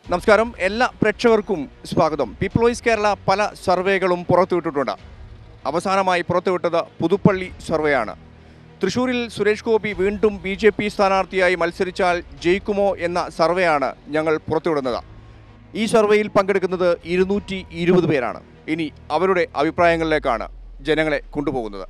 നമസ്കാരം എല്ലാ പ്രേക്ഷകർക്കും സ്വാഗതം പീപ്പിൾ വോയിസ് കേരള പല സർവേകളും പുറത്തുവിട്ടിട്ടുണ്ട് അവസാനമായി പുറത്തുവിട്ടത് പുതുപ്പള്ളി സർവേയാണ് തൃശൂരിൽ സുരേഷ് ഗോപി വീണ്ടും ബി ജെ പി സ്ഥാനാർത്ഥിയായി മത്സരിച്ചാൽ ജയിക്കുമോ എന്ന സർവേയാണ് ഞങ്ങൾ പുറത്തുവിടുന്നത് ഈ സർവേയിൽ പങ്കെടുക്കുന്നത് ഇരുന്നൂറ്റി ഇരുപത് പേരാണ് ഇനി അവരുടെ അഭിപ്രായങ്ങളിലേക്കാണ് ജനങ്ങളെ കൊണ്ടുപോകുന്നത്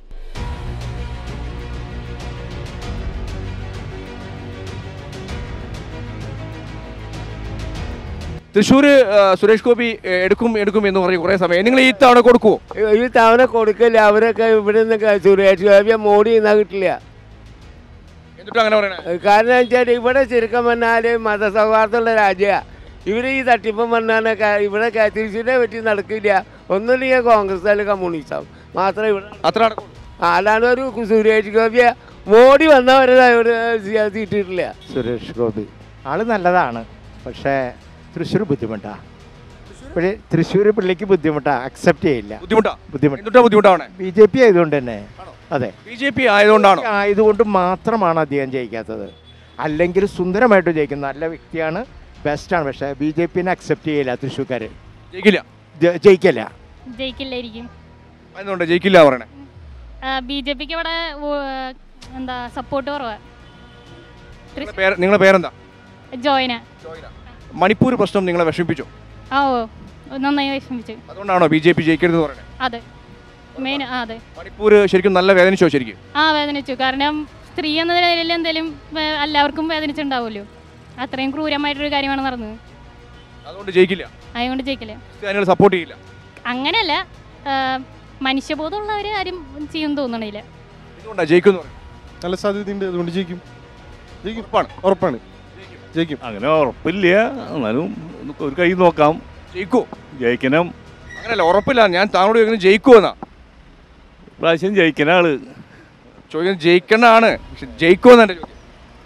തൃശ്ശൂർ സുരേഷ് ഗോപി ഏഹ്, എടുക്കും എടുക്കും എന്ന് പറഞ്ഞ് കുറേ സമയം നിങ്ങൾ ഈ തവണ കൊടുക്കുമോ ഈ തവണ കൊടുക്കില്ല അവരൊക്കെ ഇവിടെ നിന്ന് സുരേഷ് ഗോപിയെ മോഡി നിന്നാ കിട്ടില്ല എന്നിട്ട് അങ്ങനെ പറയണേ കാരണം വെച്ചാൽ ഇവിടെ ചുരുക്കം പറഞ്ഞാൽ മതസൗഹാർദ്ദമുള്ള രാജ്യമാണ് ഇവർ ഈ തട്ടിപ്പം പറഞ്ഞാൽ ഇവിടെ ക- തൃശ്ശൂരിനെ പറ്റി നടക്കില്ല ഒന്നുമില്ലെങ്കിൽ കോൺഗ്രസ് അല്ലെങ്കിൽ കമ്മ്യൂണിസം മാത്രമേ ഇവിടെ അത്ര നടക്കും അല്ലാണ്ട് ഒരു സുരേഷ് ഗോപിയെ മോഡി വന്നവരെ ഇവിടെ തീറ്റിട്ടില്ല സുരേഷ് ഗോപി ആള് നല്ലതാണ് പക്ഷേ തൃശ്ശൂർ ബുദ്ധിമുട്ടാ ഇപ്പോഴേ തൃശ്ശൂർ പുള്ളിക്ക് ബുദ്ധിമുട്ടാ അക്സെപ്റ്റ് ചെയ്യില്ല ബുദ്ധിമുട്ടാ ബുദ്ധിമുട്ട് എന്നിട്ടാ ബുദ്ധിമുട്ടാവണേ ബി ജെ പി ആയതുകൊണ്ട് തന്നെ അതെ ബി ജെ പി ആയതുകൊണ്ടാണോ ആയതുകൊണ്ട് മാത്രമാണ് അദ്ദേഹം ജയിക്കാത്തത് അല്ലെങ്കിൽ സുന്ദരമായിട്ട് ജയിക്കുന്ന നല്ല വ്യക്തിയാണ് ബെസ്റ്റാണ് പക്ഷേ ബി ജെ പിനെ അക്സെപ്റ്റ് ചെയ്യില്ല തൃശ്ശൂർക്കാർ ജയിക്കില്ല ജയിക്കില്ല ജയിക്കില്ലായിരിക്കും എന്തുകൊണ്ട് ജയിക്കില്ല പറയണേ ബി ജെ പിക്ക് ഇവിടെ വോ- എന്താ സപ്പോർട്ട് കുറവാ നിങ്ങളുടെ പേര് നിങ്ങളുടെ പേരെന്താ ജോയിന മണിപ്പൂർ പ്രശ്നം നിങ്ങളെ വിഷമിപ്പിച്ചു ആ ഓ നന്നായി വിഷമിച്ചു അതുകൊണ്ടാണോ ബി ജെ പി ജയിക്കരുത് പറയണേ അതെ മെയിൻ ആ അതെ മണിപ്പൂർ ശരിക്കും നല്ല വേദനിച്ചോ ശരിക്കും ആ വേദനിച്ചു കാരണം സ്ത്രീ എന്ന നിലയിൽ എന്തെങ്കിലും വേ- എല്ലാവർക്കും വേദനിച്ചിട്ടുണ്ടാവുമല്ലോ അത്രയും ക്രൂരമായിട്ടൊരു കാര്യമാണ് നടന്നത് അതുകൊണ്ട് ജയിക്കില്ല അതുകൊണ്ട് ജയിക്കില്ല ക്രിസ്ത്യാനികൾ സപ്പോർട്ട് ചെയ്യില്ല അങ്ങനെയല്ല ആ, മനുഷ്യബോധമുള്ളവർ ആരും ചെയ്യുമെന്ന് തോന്നണില്ല എന്തുകൊണ്ടാണ് ജയിക്കുന്നു പറയുന്നത് നല്ല സാധ്യതയുണ്ട് അതുകൊണ്ട് ജയിക്കും ജയിക്കും ഉറപ്പാണ് ഉറപ്പാണ് ജയിക്കും അങ്ങനെ ഉറപ്പില്ല എന്നാലും നമുക്ക് ഒരു കൈ നോക്കാം ജയിക്കോ ജയിക്കണം അങ്ങനെയല്ല ഉറപ്പില്ല ഞാൻ താങ്കളോട് ചോദിക്കുന്നത് ജയിക്കുമോ എന്നാ പ്രാവശ്യം ജയിക്കണ ആള് ചോദിക്കുന്നത് ജയിക്കേണ്ടതാണ് പക്ഷെ ജയിക്കുമോ എന്നെ ചോദ്യം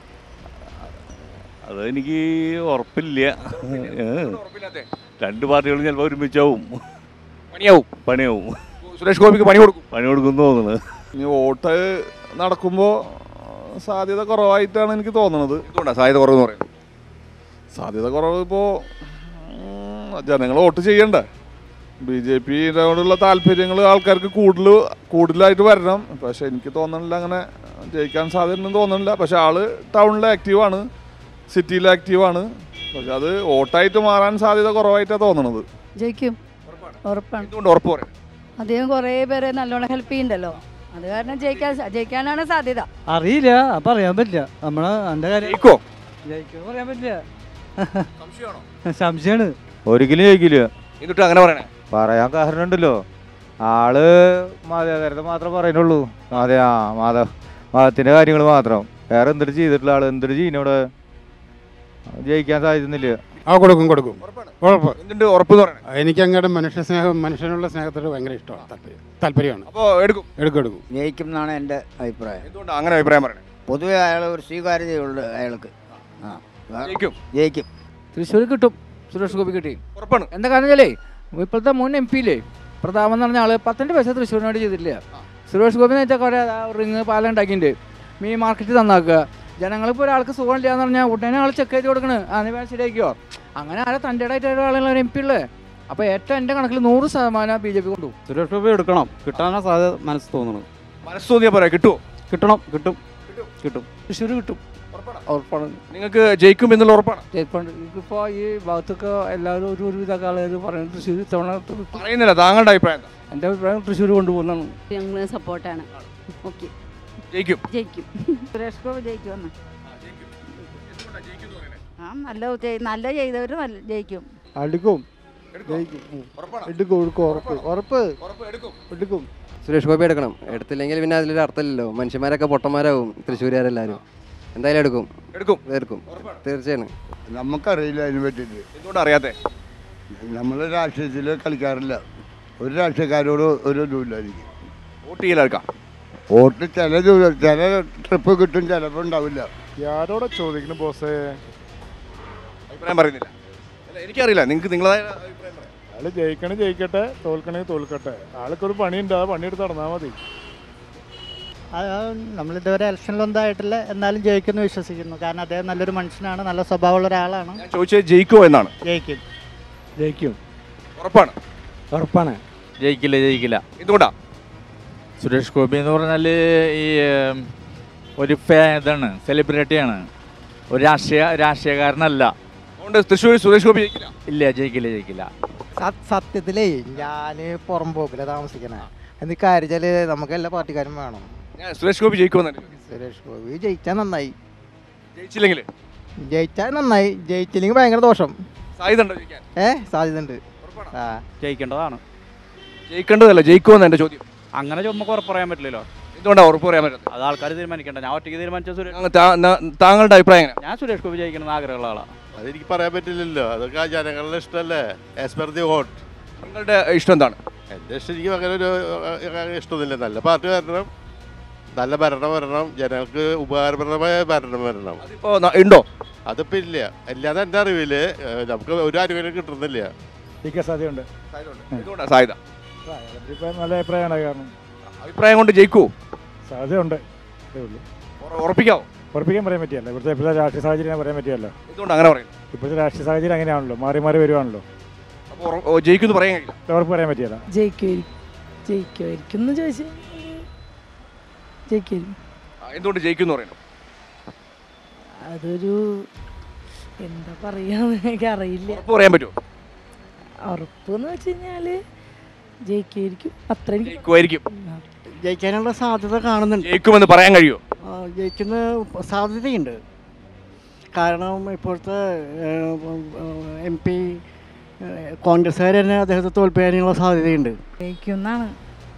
അത് എനിക്ക് ഉറപ്പില്ല ഏ. ഉറപ്പില്ലാത്തെ രണ്ട് പാർട്ടികളും ചിലപ്പോൾ ഒരുമിച്ചാവും പണിയാവും പണിയാവും സുരേഷ് ഗോപിക്ക് പണി കൊടുക്കും പണി കൊടുക്കുന്നു തോന്നുന്നത് ഇനി വോട്ട് നടക്കുമ്പോൾ സാധ്യത കുറവായിട്ടാണ് എനിക്ക് തോന്നുന്നത് എന്തുകൊണ്ടാണ് സാധ്യത കുറവെന്ന് പറയുന്നത് സാധ്യത കുറവ് ഇപ്പോൾ ജനങ്ങൾ വോട്ട് ചെയ്യണ്ടേ ബി ജെ പിയോടുള്ള താല്പര്യങ്ങൾ ആൾക്കാർക്ക് കൂടുതൽ കൂടുതലായിട്ട് വരണം പക്ഷെ എനിക്ക് തോന്നണില്ല അങ്ങനെ ജയിക്കാൻ സാധ്യതയുണ്ടെന്ന് തോന്നണില്ല പക്ഷെ ആള് ടൗണിൽ ആക്റ്റീവാണ് സിറ്റിയിൽ ആക്റ്റീവാണ് പക്ഷെ അത് വോട്ടായിട്ട് മാറാൻ സാധ്യത കുറവായിട്ടാണ് തോന്നണത് ജയിക്കും ഉറപ്പാണ് എന്തുകൊണ്ട് ഉറപ്പ് പറയും അദ്ദേഹം കുറേ പേരെ നല്ലോണം ഹെൽപ്പ് ചെയ്യുന്നുണ്ടല്ലോ അത് കാരണം ജയിക്കാൻ ജയിക്കാനാണ് സാധ്യത അറിയില്ല പറയാൻ പറ്റില്ല നമ്മളെ എൻ്റെ കാര്യം ജയിക്കോ ജയിക്കുമെന്ന് പറയാൻ പറ്റില്ല സംശയമാണോ സംശയമാണ് ഒരിക്കലും ജയിക്കില്ല എന്നിട്ട് അങ്ങനെ പറയണേ പറയാൻ കാരണമുണ്ടല്ലോ ആള് മതേതരത്തെ മാത്രം പറയുന്നുള്ളൂ അതെ ആ മത മതത്തിന്റെ കാര്യങ്ങൾ മാത്രം വേറെ എന്തിട്ട് ചെയ്തിട്ടുള്ള ആള് എന്തിട്ട് ചെയ്യുന്നവിടെ ജയിക്കാൻ സാധിക്കുന്നില്ല ആ കൊടുക്കും കൊടുക്കും ഉറപ്പ് എന്നിട്ട് ഉറപ്പ് എന്ന് പറയണേ എനിക്ക് അങ്ങോട്ട് മനുഷ്യ സ്നേഹം മനുഷ്യനുള്ള സ്നേഹത്തോട് ഭയങ്കര ഇഷ്ടമാണ് താല്പര്യം താല്പര്യമാണ് അപ്പോൾ എടുക്കും എടുക്കും എടുക്കും ജയിക്കും എന്നാണ് എൻ്റെ അഭിപ്രായം എന്തുകൊണ്ടാണ് അങ്ങനെ അഭിപ്രായം പറയണേ പൊതുവെ അയാൾ ഒരു സ്വീകാര്യതയുള്ളു അയാൾക്ക് ആ വേറെ- ജയിക്കും ജയിക്കും തൃശ്ശൂർ കിട്ടും സുരേഷ് ഗോപി കിട്ടി ഉറപ്പാണ് എന്താ കാരണം വെച്ചാലേ ഇപ്പോഴത്തെ മുൻ എം പി ഇല്ലേ പ്രതാപം എന്ന് പറഞ്ഞ ആള് പത്തിന്റെ പൈസ തൃശ്ശൂരിനോട് ചെയ്തിട്ടില്ല സുരേഷ് ഗോപി എന്ന് വെച്ചാൽ കുറേ റിങ് പാലം ഉണ്ടാക്കിയിട്ടുണ്ട് മീൻ മാർക്കറ്റ് നന്നാക്കുക ജനങ്ങളിപ്പോൾ ഒരാൾക്ക് സുഖമില്ല എന്ന് പറഞ്ഞാൽ ഉടനെ ആൾ ചെക്ക് ചെയ്ത് കൊടുക്കണ് ആ നീ വേണം ശരിയാക്കിയോ അങ്ങനെ ആരെ തൻ്റെ ആയിട്ട് ഒരാളുള്ള ഒരു എം പി ഉള്ളത് അപ്പോൾ ഏറ്റവും എൻ്റെ കണക്കിൽ നൂറ് ശതമാനം ബി ജെ പി കൊണ്ടുപോകും സുരേഷ് ഗോപി എടുക്കണം കിട്ടാനാ സാധ്യത മനസ്സ് തോന്നുന്നു മനസ്സ് തോന്നിയാൽ പറയാം കിട്ടുമോ കിട്ടണം കിട്ടും കിട്ടും തൃശ്ശൂർ കിട്ടും ഉറപ്പാണ് നിങ്ങൾക്ക് ജയിക്കും എന്നുള്ള ഉറപ്പാണ് ജയിപ്പുണ്ട് ഇതിപ്പോൾ ഈ ഭാഗത്തൊക്കെ എല്ലാവരും ഒരു ഒരുവിധ ആളുകൾ പറയുന്നത് തൃശ്ശൂർ ഇത്തവണ പറയുന്നില്ല താങ്കളുടെ അഭിപ്രായം എന്താ എൻ്റെ അഭിപ്രായം തൃശ്ശൂർ കൊണ്ടുപോകുന്നതാണ് ഞങ്ങൾ സപ്പോർട്ടാണ് ഓക്കെ ജയിക്കും ജയിക്കും സുരേഷ് ഗോപി ജയിക്കുമെന്ന് ആ നല്ല ചെയ്- നല്ല ചെയ്തവർ നല്ല ജയിക്കും അടുക്കും എടുക്കും എടുക്കും എടുക്കും ഉറപ്പ് ഉറപ്പ് ഉറപ്പ് എടുക്കും എടുക്കും സുരേഷ് ഗോപി എടുക്കണം എടുത്തില്ലെങ്കിൽ പിന്നെ അതിലൊരു അർത്ഥമില്ലല്ലോ മനുഷ്യന്മാരൊക്കെ പൊട്ടന്മാരാവും തൃശ്ശൂരുകാരെല്ലാവരും എന്തായാലും എടുക്കും എടുക്കും എടുക്കും തീർച്ചയാണ് നമുക്കറിയില്ല അതിനെ പറ്റിയിട്ട് എന്തുകൊണ്ട് അറിയാത്തെ നമ്മൾ രാഷ്ട്രീയത്തിൽ കളിക്കാറില്ല ഒരു രാഷ്ട്രീയക്കാരോട് ഒരു ഇതുമില്ല എനിക്ക് വോട്ട് ചെയ്യലെടുക്കാം വോട്ട് ചില ദൂരം ചില ട്രിപ്പ് കിട്ടും ചിലപ്പോൾ ഉണ്ടാവില്ല ആരോടെ ചോദിക്കുന്നു ബോസേ അഭിപ്രായം പറയുന്നില്ല അല്ല എനിക്കറിയില്ല നിങ്ങൾക്ക് നിങ്ങളതായ അഭിപ്രായം പറയാം ആള് ജയിക്കണേ ജയിക്കട്ടെ തോൽക്കണേ തോൽക്കട്ടെ ആൾക്കൊരു പണിയുണ്ട് ആ പണിയെടുത്ത് നടന്നാൽ മതി നമ്മളിതുവരെ ഇലക്ഷനിലൊന്നും ആയിട്ടില്ല എന്നാലും ജയിക്കുമെന്ന് വിശ്വസിക്കുന്നു കാരണം അദ്ദേഹം നല്ലൊരു മനുഷ്യനാണ് നല്ല സ്വഭാവമുള്ള ഒരാളാണ് ഞാൻ ചോദിച്ചത് ജയിക്കുമോ എന്നാണ് ജയിക്കും ജയിക്കും ഉറപ്പാണ് ഉറപ്പാണ് ജയിക്കില്ല ജയിക്കില്ല എന്തുകൊണ്ടാ സുരേഷ് ഗോപി എന്ന് പറഞ്ഞാൽ ഈ ഏം, ഒരു ഫേ ഇതാണ് സെലിബ്രിറ്റിയാണ് ഒരു രാഷ്ട്രീയ രാഷ്ട്രീയക്കാരനല്ല അതുകൊണ്ട് തൃശ്ശൂർ സുരേഷ് ഗോപി ജയിക്കില്ല ഇല്ല ജയിക്കില്ല ജയിക്കില്ല സത്യത്തിലേ ഞാൻ പുറംപോക്കിലാണ് താമസിക്കണേ എന്ന് കാര്യം നമുക്ക് എല്ലാ പാർട്ടിക്കാരും വേണം ഞാൻ സുരേഷ് ഗോപി ജയിക്കുമെന്നാണ് സുരേഷ് ഗോപി ജയിച്ചാൽ നന്നായി ജയിച്ചില്ലെങ്കിൽ ജയിച്ചാൽ നന്നായി ജയിച്ചില്ലെങ്കിൽ ഭയങ്കര ദോഷം സാധ്യത ഉണ്ടോ ജയിക്കാൻ ഏ സാധ്യത ഉണ്ട് ആ ജയിക്കേണ്ടതാണ് ജയിക്കേണ്ടതല്ല ജയിക്കുമെന്ന് എൻ്റെ ചോദ്യം അങ്ങനെ നമുക്ക് ഉറപ്പ് പറയാൻ പറ്റില്ലല്ലോ എന്തുകൊണ്ടാണ് ഉറപ്പ് പറയാൻ പറ്റുന്നത് അത് ആൾക്കാർ തീരുമാനിക്കണ്ട ഞാൻ ഒറ്റയ്ക്ക് തീരുമാനിച്ച സുരേഷ് അങ്ങ് താ- ന- താങ്കളുടെ അഭിപ്രായം എങ്ങനെ ഞാൻ സുരേഷ് ഗോപി ജയിക്കണമെന്ന് ആഗ്രഹമുള്ള ആളാണ് അതെനിക്ക് പറയാൻ പറ്റില്ലല്ലോ അതൊക്കെ ആ ജനങ്ങളുടെ ഇഷ്ടമല്ലേ ആസ് പെർ ദി വോട്ട് നിങ്ങളുടെ ഇഷ്ടം എന്താണ് എൻ്റെ ഇഷ്ടം എനിക്ക് അങ്ങനെ ഒരു ഏഹ്, ഇഷ്ടമൊന്നുമില്ല നല്ല പാർട്ടി വരണം നല്ല ഭരണം വരണം ജനങ്ങൾക്ക് ഉപകാരപ്രദമായ ഭരണം വരണം അതിപ്പോ ന- ഉണ്ടോ അതിപ്പോ ഇല്ല അല്ലാതെ എൻ്റെ അറിവില് ഏഹ്, നമുക്ക് ഒരു അറിവിലും കിട്ടുന്നില്ല ജയിക്കാൻ സാധ്യതയുണ്ട് എന്തുകൊണ്ടാണ് സാധ്യത ഇപ്പം നല്ല അഭിപ്രായമാണ് കാരണം അഭിപ്രായം കൊണ്ട് ജയിക്കൂ സാധ്യതയുണ്ട് അതേ ഉള്ളൂ ഉറ- ഉറപ്പിക്കാവോ ഉറപ്പിക്കാൻ പറയാൻ പറ്റിയല്ല ഇവിടുത്തെ ഇപ്പോഴത്തെ രാഷ്ട്രീയ സാഹചര്യം പറയാൻ പറ്റിയല്ലോ എന്തുകൊണ്ട് അങ്ങനെ പറയുന്നു ഇപ്പോഴത്തെ രാഷ്ട്രീയ സാഹചര്യം അങ്ങനെയാണല്ലോ മാറി മാറി വരുവാണല്ലോ അപ്പോൾ ജയിക്കുമെന്ന് പറയാൻ കഴിയില്ല ഉറപ്പ് പറയാൻ പറ്റിയല്ല ജയിക്കുമായിരിക്കും ജയിക്കുമായിരിക്കും എന്ന് ചോദിച്ചാൽ ജയിക്കുമായിരിക്കും ആ, എന്തുകൊണ്ട് ജയിക്കുമെന്ന് പറയുന്നു അതൊരു എന്താ പറയാന്ന് എനിക്ക് അറിയില്ല ഉറപ്പ് പറയാൻ പറ്റുമോ ഉറപ്പ് എന്ന് വെച്ച് കഴിഞ്ഞാല് ജയിക്കുമായിരിക്കും അത്ര എനിക്ക് ജയിക്കുമായിരിക്കും ജയിക്കാനുള്ള സാധ്യത കാണുന്നുണ്ട് ജയിക്കുമെന്ന് പറയാൻ കഴിയുമോ ആ, ജയിക്കുന്ന സാധ്യതയുണ്ട് കാരണം ഇപ്പോഴത്തെ എം പി കോൺഗ്രസ്സുകാർ തന്നെ അദ്ദേഹത്തെ തോൽപ്പിക്കാനുള്ള സാധ്യതയുണ്ട് ജയിക്കുന്നാണ്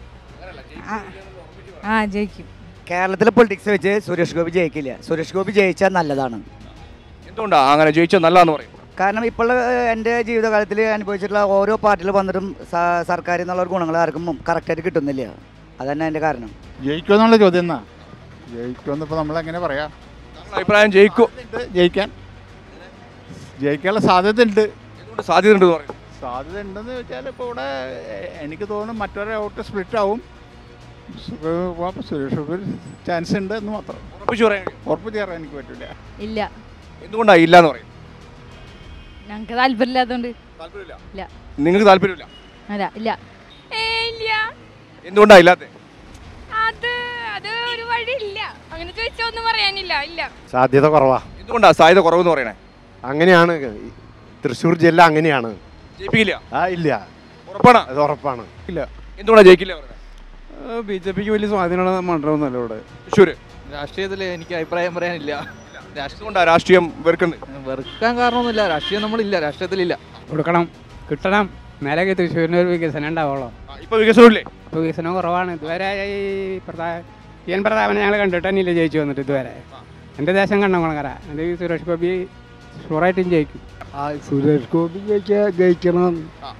ആ ജയിക്കും കേരളത്തിലെ പൊളിറ്റിക്സ് വെച്ച് സുരേഷ് ഗോപി ജയിക്കില്ല സുരേഷ് ഗോപി ജയിച്ചാൽ നല്ലതാണ് എന്തുകൊണ്ടാണ് അങ്ങനെ ജയിച്ചാൽ നല്ലതെന്ന് പറയും കാരണം ഇപ്പോൾ എൻ്റെ ജീവിതകാലത്തിൽ അനുഭവിച്ചിട്ടുള്ള ഓരോ പാർട്ടിയിൽ വന്നിട്ടും സ- സർക്കാരിൽ നിന്നുള്ള ഒരു ഗുണങ്ങൾ ആർക്കും കറക്റ്റായിട്ട് കിട്ടുന്നില്ല അതന്നെ അതിൻ്റെ കാരണം ജയിക്കുമെന്നുള്ള ചോദ്യം എന്നാ ജയിക്കുമെന്ന് ഇപ്പോൾ നമ്മൾ എങ്ങനെ പറയാം നിങ്ങളുടെ അഭിപ്രായം ജയിക്കൂ ജയിക്കാൻ ജയിക്കാനുള്ള സാധ്യത ഉണ്ട് എന്തുകൊണ്ട് സാധ്യത ഉണ്ടെന്ന് പറയും സാധ്യത ഉണ്ടെന്ന് വെച്ചാൽ ഇപ്പോൾ ഇവിടെ എ- എനിക്ക് തോന്നുന്നു മറ്റൊരു ഔട്ട് സ്പ്ലിറ്റ് ആവും സു- അപ്പോൾ സുരേഷ് ഗോപി ചാൻസ് ഉണ്ട് എന്ന് മാത്രം ഉറപ്പിച്ച് പറയാൻ കഴിയും ഉറപ്പ് ചേരാൻ എനിക്ക് പറ്റില്ല ഇല്ല എന്തുകൊണ്ടാണ് ഇല്ല എന്ന് പറയും ഞങ്ങൾക്ക് താല്പര്യമില്ലാത്തതുകൊണ്ട് താല്പര്യമില്ല ഇല്ല നിങ്ങൾക്ക് താല്പര്യമില്ല അല്ല ഇല്ല ഇല്ല എന്തുകൊണ്ടാണ് ഇല്ലാത്തത് അത് അത് ഒരു വഴിയില്ല അങ്ങനെ ചോദിച്ചാൽ ഒന്നും പറയാനില്ല ഇല്ല സാധ്യത കുറവാ എന്തുകൊണ്ടാണ് സാധ്യത കുറവെന്ന് പറയണേ അങ്ങനെയാണ് തൃശ്ശൂർ ജില്ല അങ്ങനെയാണ് ജയിപ്പിക്കില്ല ആ ഇല്ല ഉറപ്പാണ് അത് ഉറപ്പാണ് ഇല്ല എന്തുകൊണ്ടാണ് ജയിക്കില്ല പറയുന്നത് ബി ജെ പിക്ക് വലിയ സ്വാധീനമുള്ള മണ്ഡലമൊന്നുമല്ല ഇവിടെ തൃശ്ശൂർ രാഷ്ട്രീയത്തിൽ എനിക്ക് അഭിപ്രായം പറയാനില്ല എന്തുകൊണ്ടാണ് രാഷ്ട്രീയം വെറുക്കുന്നത് വെറുക്കാൻ കാരണമൊന്നുമില്ല രാഷ്ട്രീയം നമ്മളില്ല രാഷ്ട്രീയത്തിലില്ല കൊടുക്കണം കിട്ടണം മേലേക്ക് തൃശ്ശൂരിന് ഒരു വികസനം ഉണ്ടാവുള്ളൂ ഇപ്പൊ വികസനമില്ലേ ഇപ്പോൾ വികസനം കുറവാണ് ഇതുവരെ ഈ പ്രധാ പി എൻ പ്രതാപനെ ഞങ്ങൾ കണ്ടിട്ട് തന്നെയില്ല ജയിച്ചു വന്നിട്ട് ഇതുവരെ എൻ്റെ ദേശം കണ്ണകുളങ്ങര എൻ്റെ ഈ സുരേഷ് ഗോപി ഷുവറായിട്ടും ജയിക്കും ആ സുരേഷ് ഗോപി ജയിക്കാ ജയിക്കണം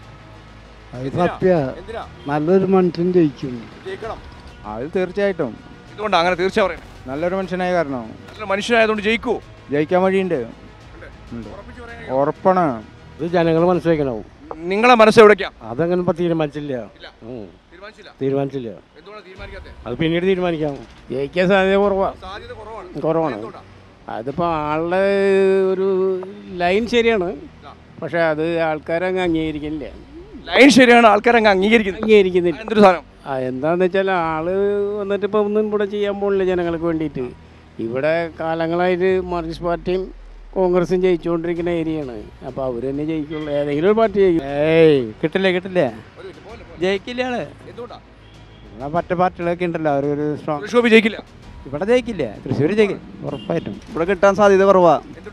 അത് സത്യ നല്ലൊരു മനുഷ്യൻ ജയിക്കും ജയിക്കണം അത് തീർച്ചയായിട്ടും എന്തുകൊണ്ടാണ് അങ്ങനെ തീർച്ച പറയുന്നത് നല്ലൊരു മനുഷ്യനായ കാരണം നല്ല മനുഷ്യനായതുകൊണ്ട് ജയിക്കൂ ജയിക്കാൻ വഴിയുണ്ട് ഉണ്ട്. ഉറപ്പാണ് ഇത് ജനങ്ങൾ മനസ്സിലാക്കണം നിങ്ങളെ മനസ്സ് എവിടേക്കാ അതങ്ങനെ ഇപ്പൊ തീരുമാനിച്ചില്ല ഉം. തീരുമാനിച്ചില്ല അത് പിന്നീട് തീരുമാനിക്കാം ജയിക്കാൻ സാധ്യത കുറവാ കുറവാണ് അതിപ്പോൾ ആളുടെ ഒരു ലൈൻ ശരിയാണ് പക്ഷെ അത് ആൾക്കാരങ്ങ് അംഗീകരിക്കുന്നില്ല ലൈൻ ശരിയാണ് ആൾക്കാരങ്ങ് അംഗീകരിക്കുന്നത് അംഗീകരിക്കുന്നില്ല എന്തൊരു സാധനം ആ എന്താന്ന് വെച്ചാൽ ആള് വന്നിട്ട് ഇപ്പൊ ഒന്നും ഇവിടെ ചെയ്യാൻ പോണില്ല ജനങ്ങൾക്ക് വേണ്ടിയിട്ട് ഇവിടെ കാലങ്ങളായിട്ട് മാർക്സിസ്റ്റ് പാർട്ടിയും കോൺഗ്രസും ജയിച്ചുകൊണ്ടിരിക്കുന്ന ഏരിയയാണ് അപ്പോൾ അവർ തന്നെ ജയിക്കുള്ളൂ ഏതെങ്കിലും ഒരു പാർട്ടി ജയിക്കും ഏയ് കിട്ടില്ല കിട്ടില്ല ജയിക്കില്ല ആള് നമ്മളെ മറ്റു പാർട്ടികളൊക്കെ ഉണ്ടല്ലോ അവരൊരു സ്ട്രോങ് സുരേഷ് ഗോപി ജയിക്കില്ല ഇവിടെ ജയിക്കില്ല തൃശ്ശൂർ ജയിക്കും ഉറപ്പായിട്ടും ഇവിടെ കിട്ടാൻ സാധ്യത കുറവാ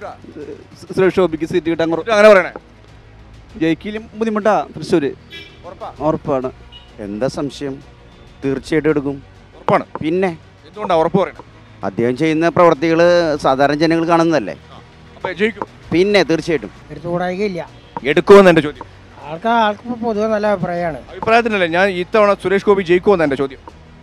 സുരേഷ് ഗോപിക്ക് സീറ്റ് കിട്ടാൻ കുറവ് അങ്ങനെ പറയണേ ജയിക്കലും ബുദ്ധിമുട്ടാ തൃശ്ശൂര് ഉറപ്പാണ് എന്താ സംശയം തീർച്ചയായിട്ടും എടുക്കും ഉറപ്പാണ് പിന്നെ എന്തുകൊണ്ടാണ് ഉറപ്പ് പറയണേ അദ്ദേഹം ചെയ്യുന്ന പ്രവർത്തികൾ സാധാരണ ജനങ്ങൾ കാണുന്നതല്ലേ അപ്പൊ ജയിക്കും പിന്നെ തീർച്ചയായിട്ടും എടുത്തുകൂടായികയില്ല എടുക്കുമെന്ന് എൻ്റെ ചോദ്യം ആൾക്ക് ആൾക്ക് പൊതുവെ നല്ല അഭിപ്രായമാണ് അഭിപ്രായത്തിനല്ലേ ഞാൻ ഇത്തവണ സുരേഷ് ഗോപി ജയിക്കുമെന്ന് എൻ്റെ ചോദ്യം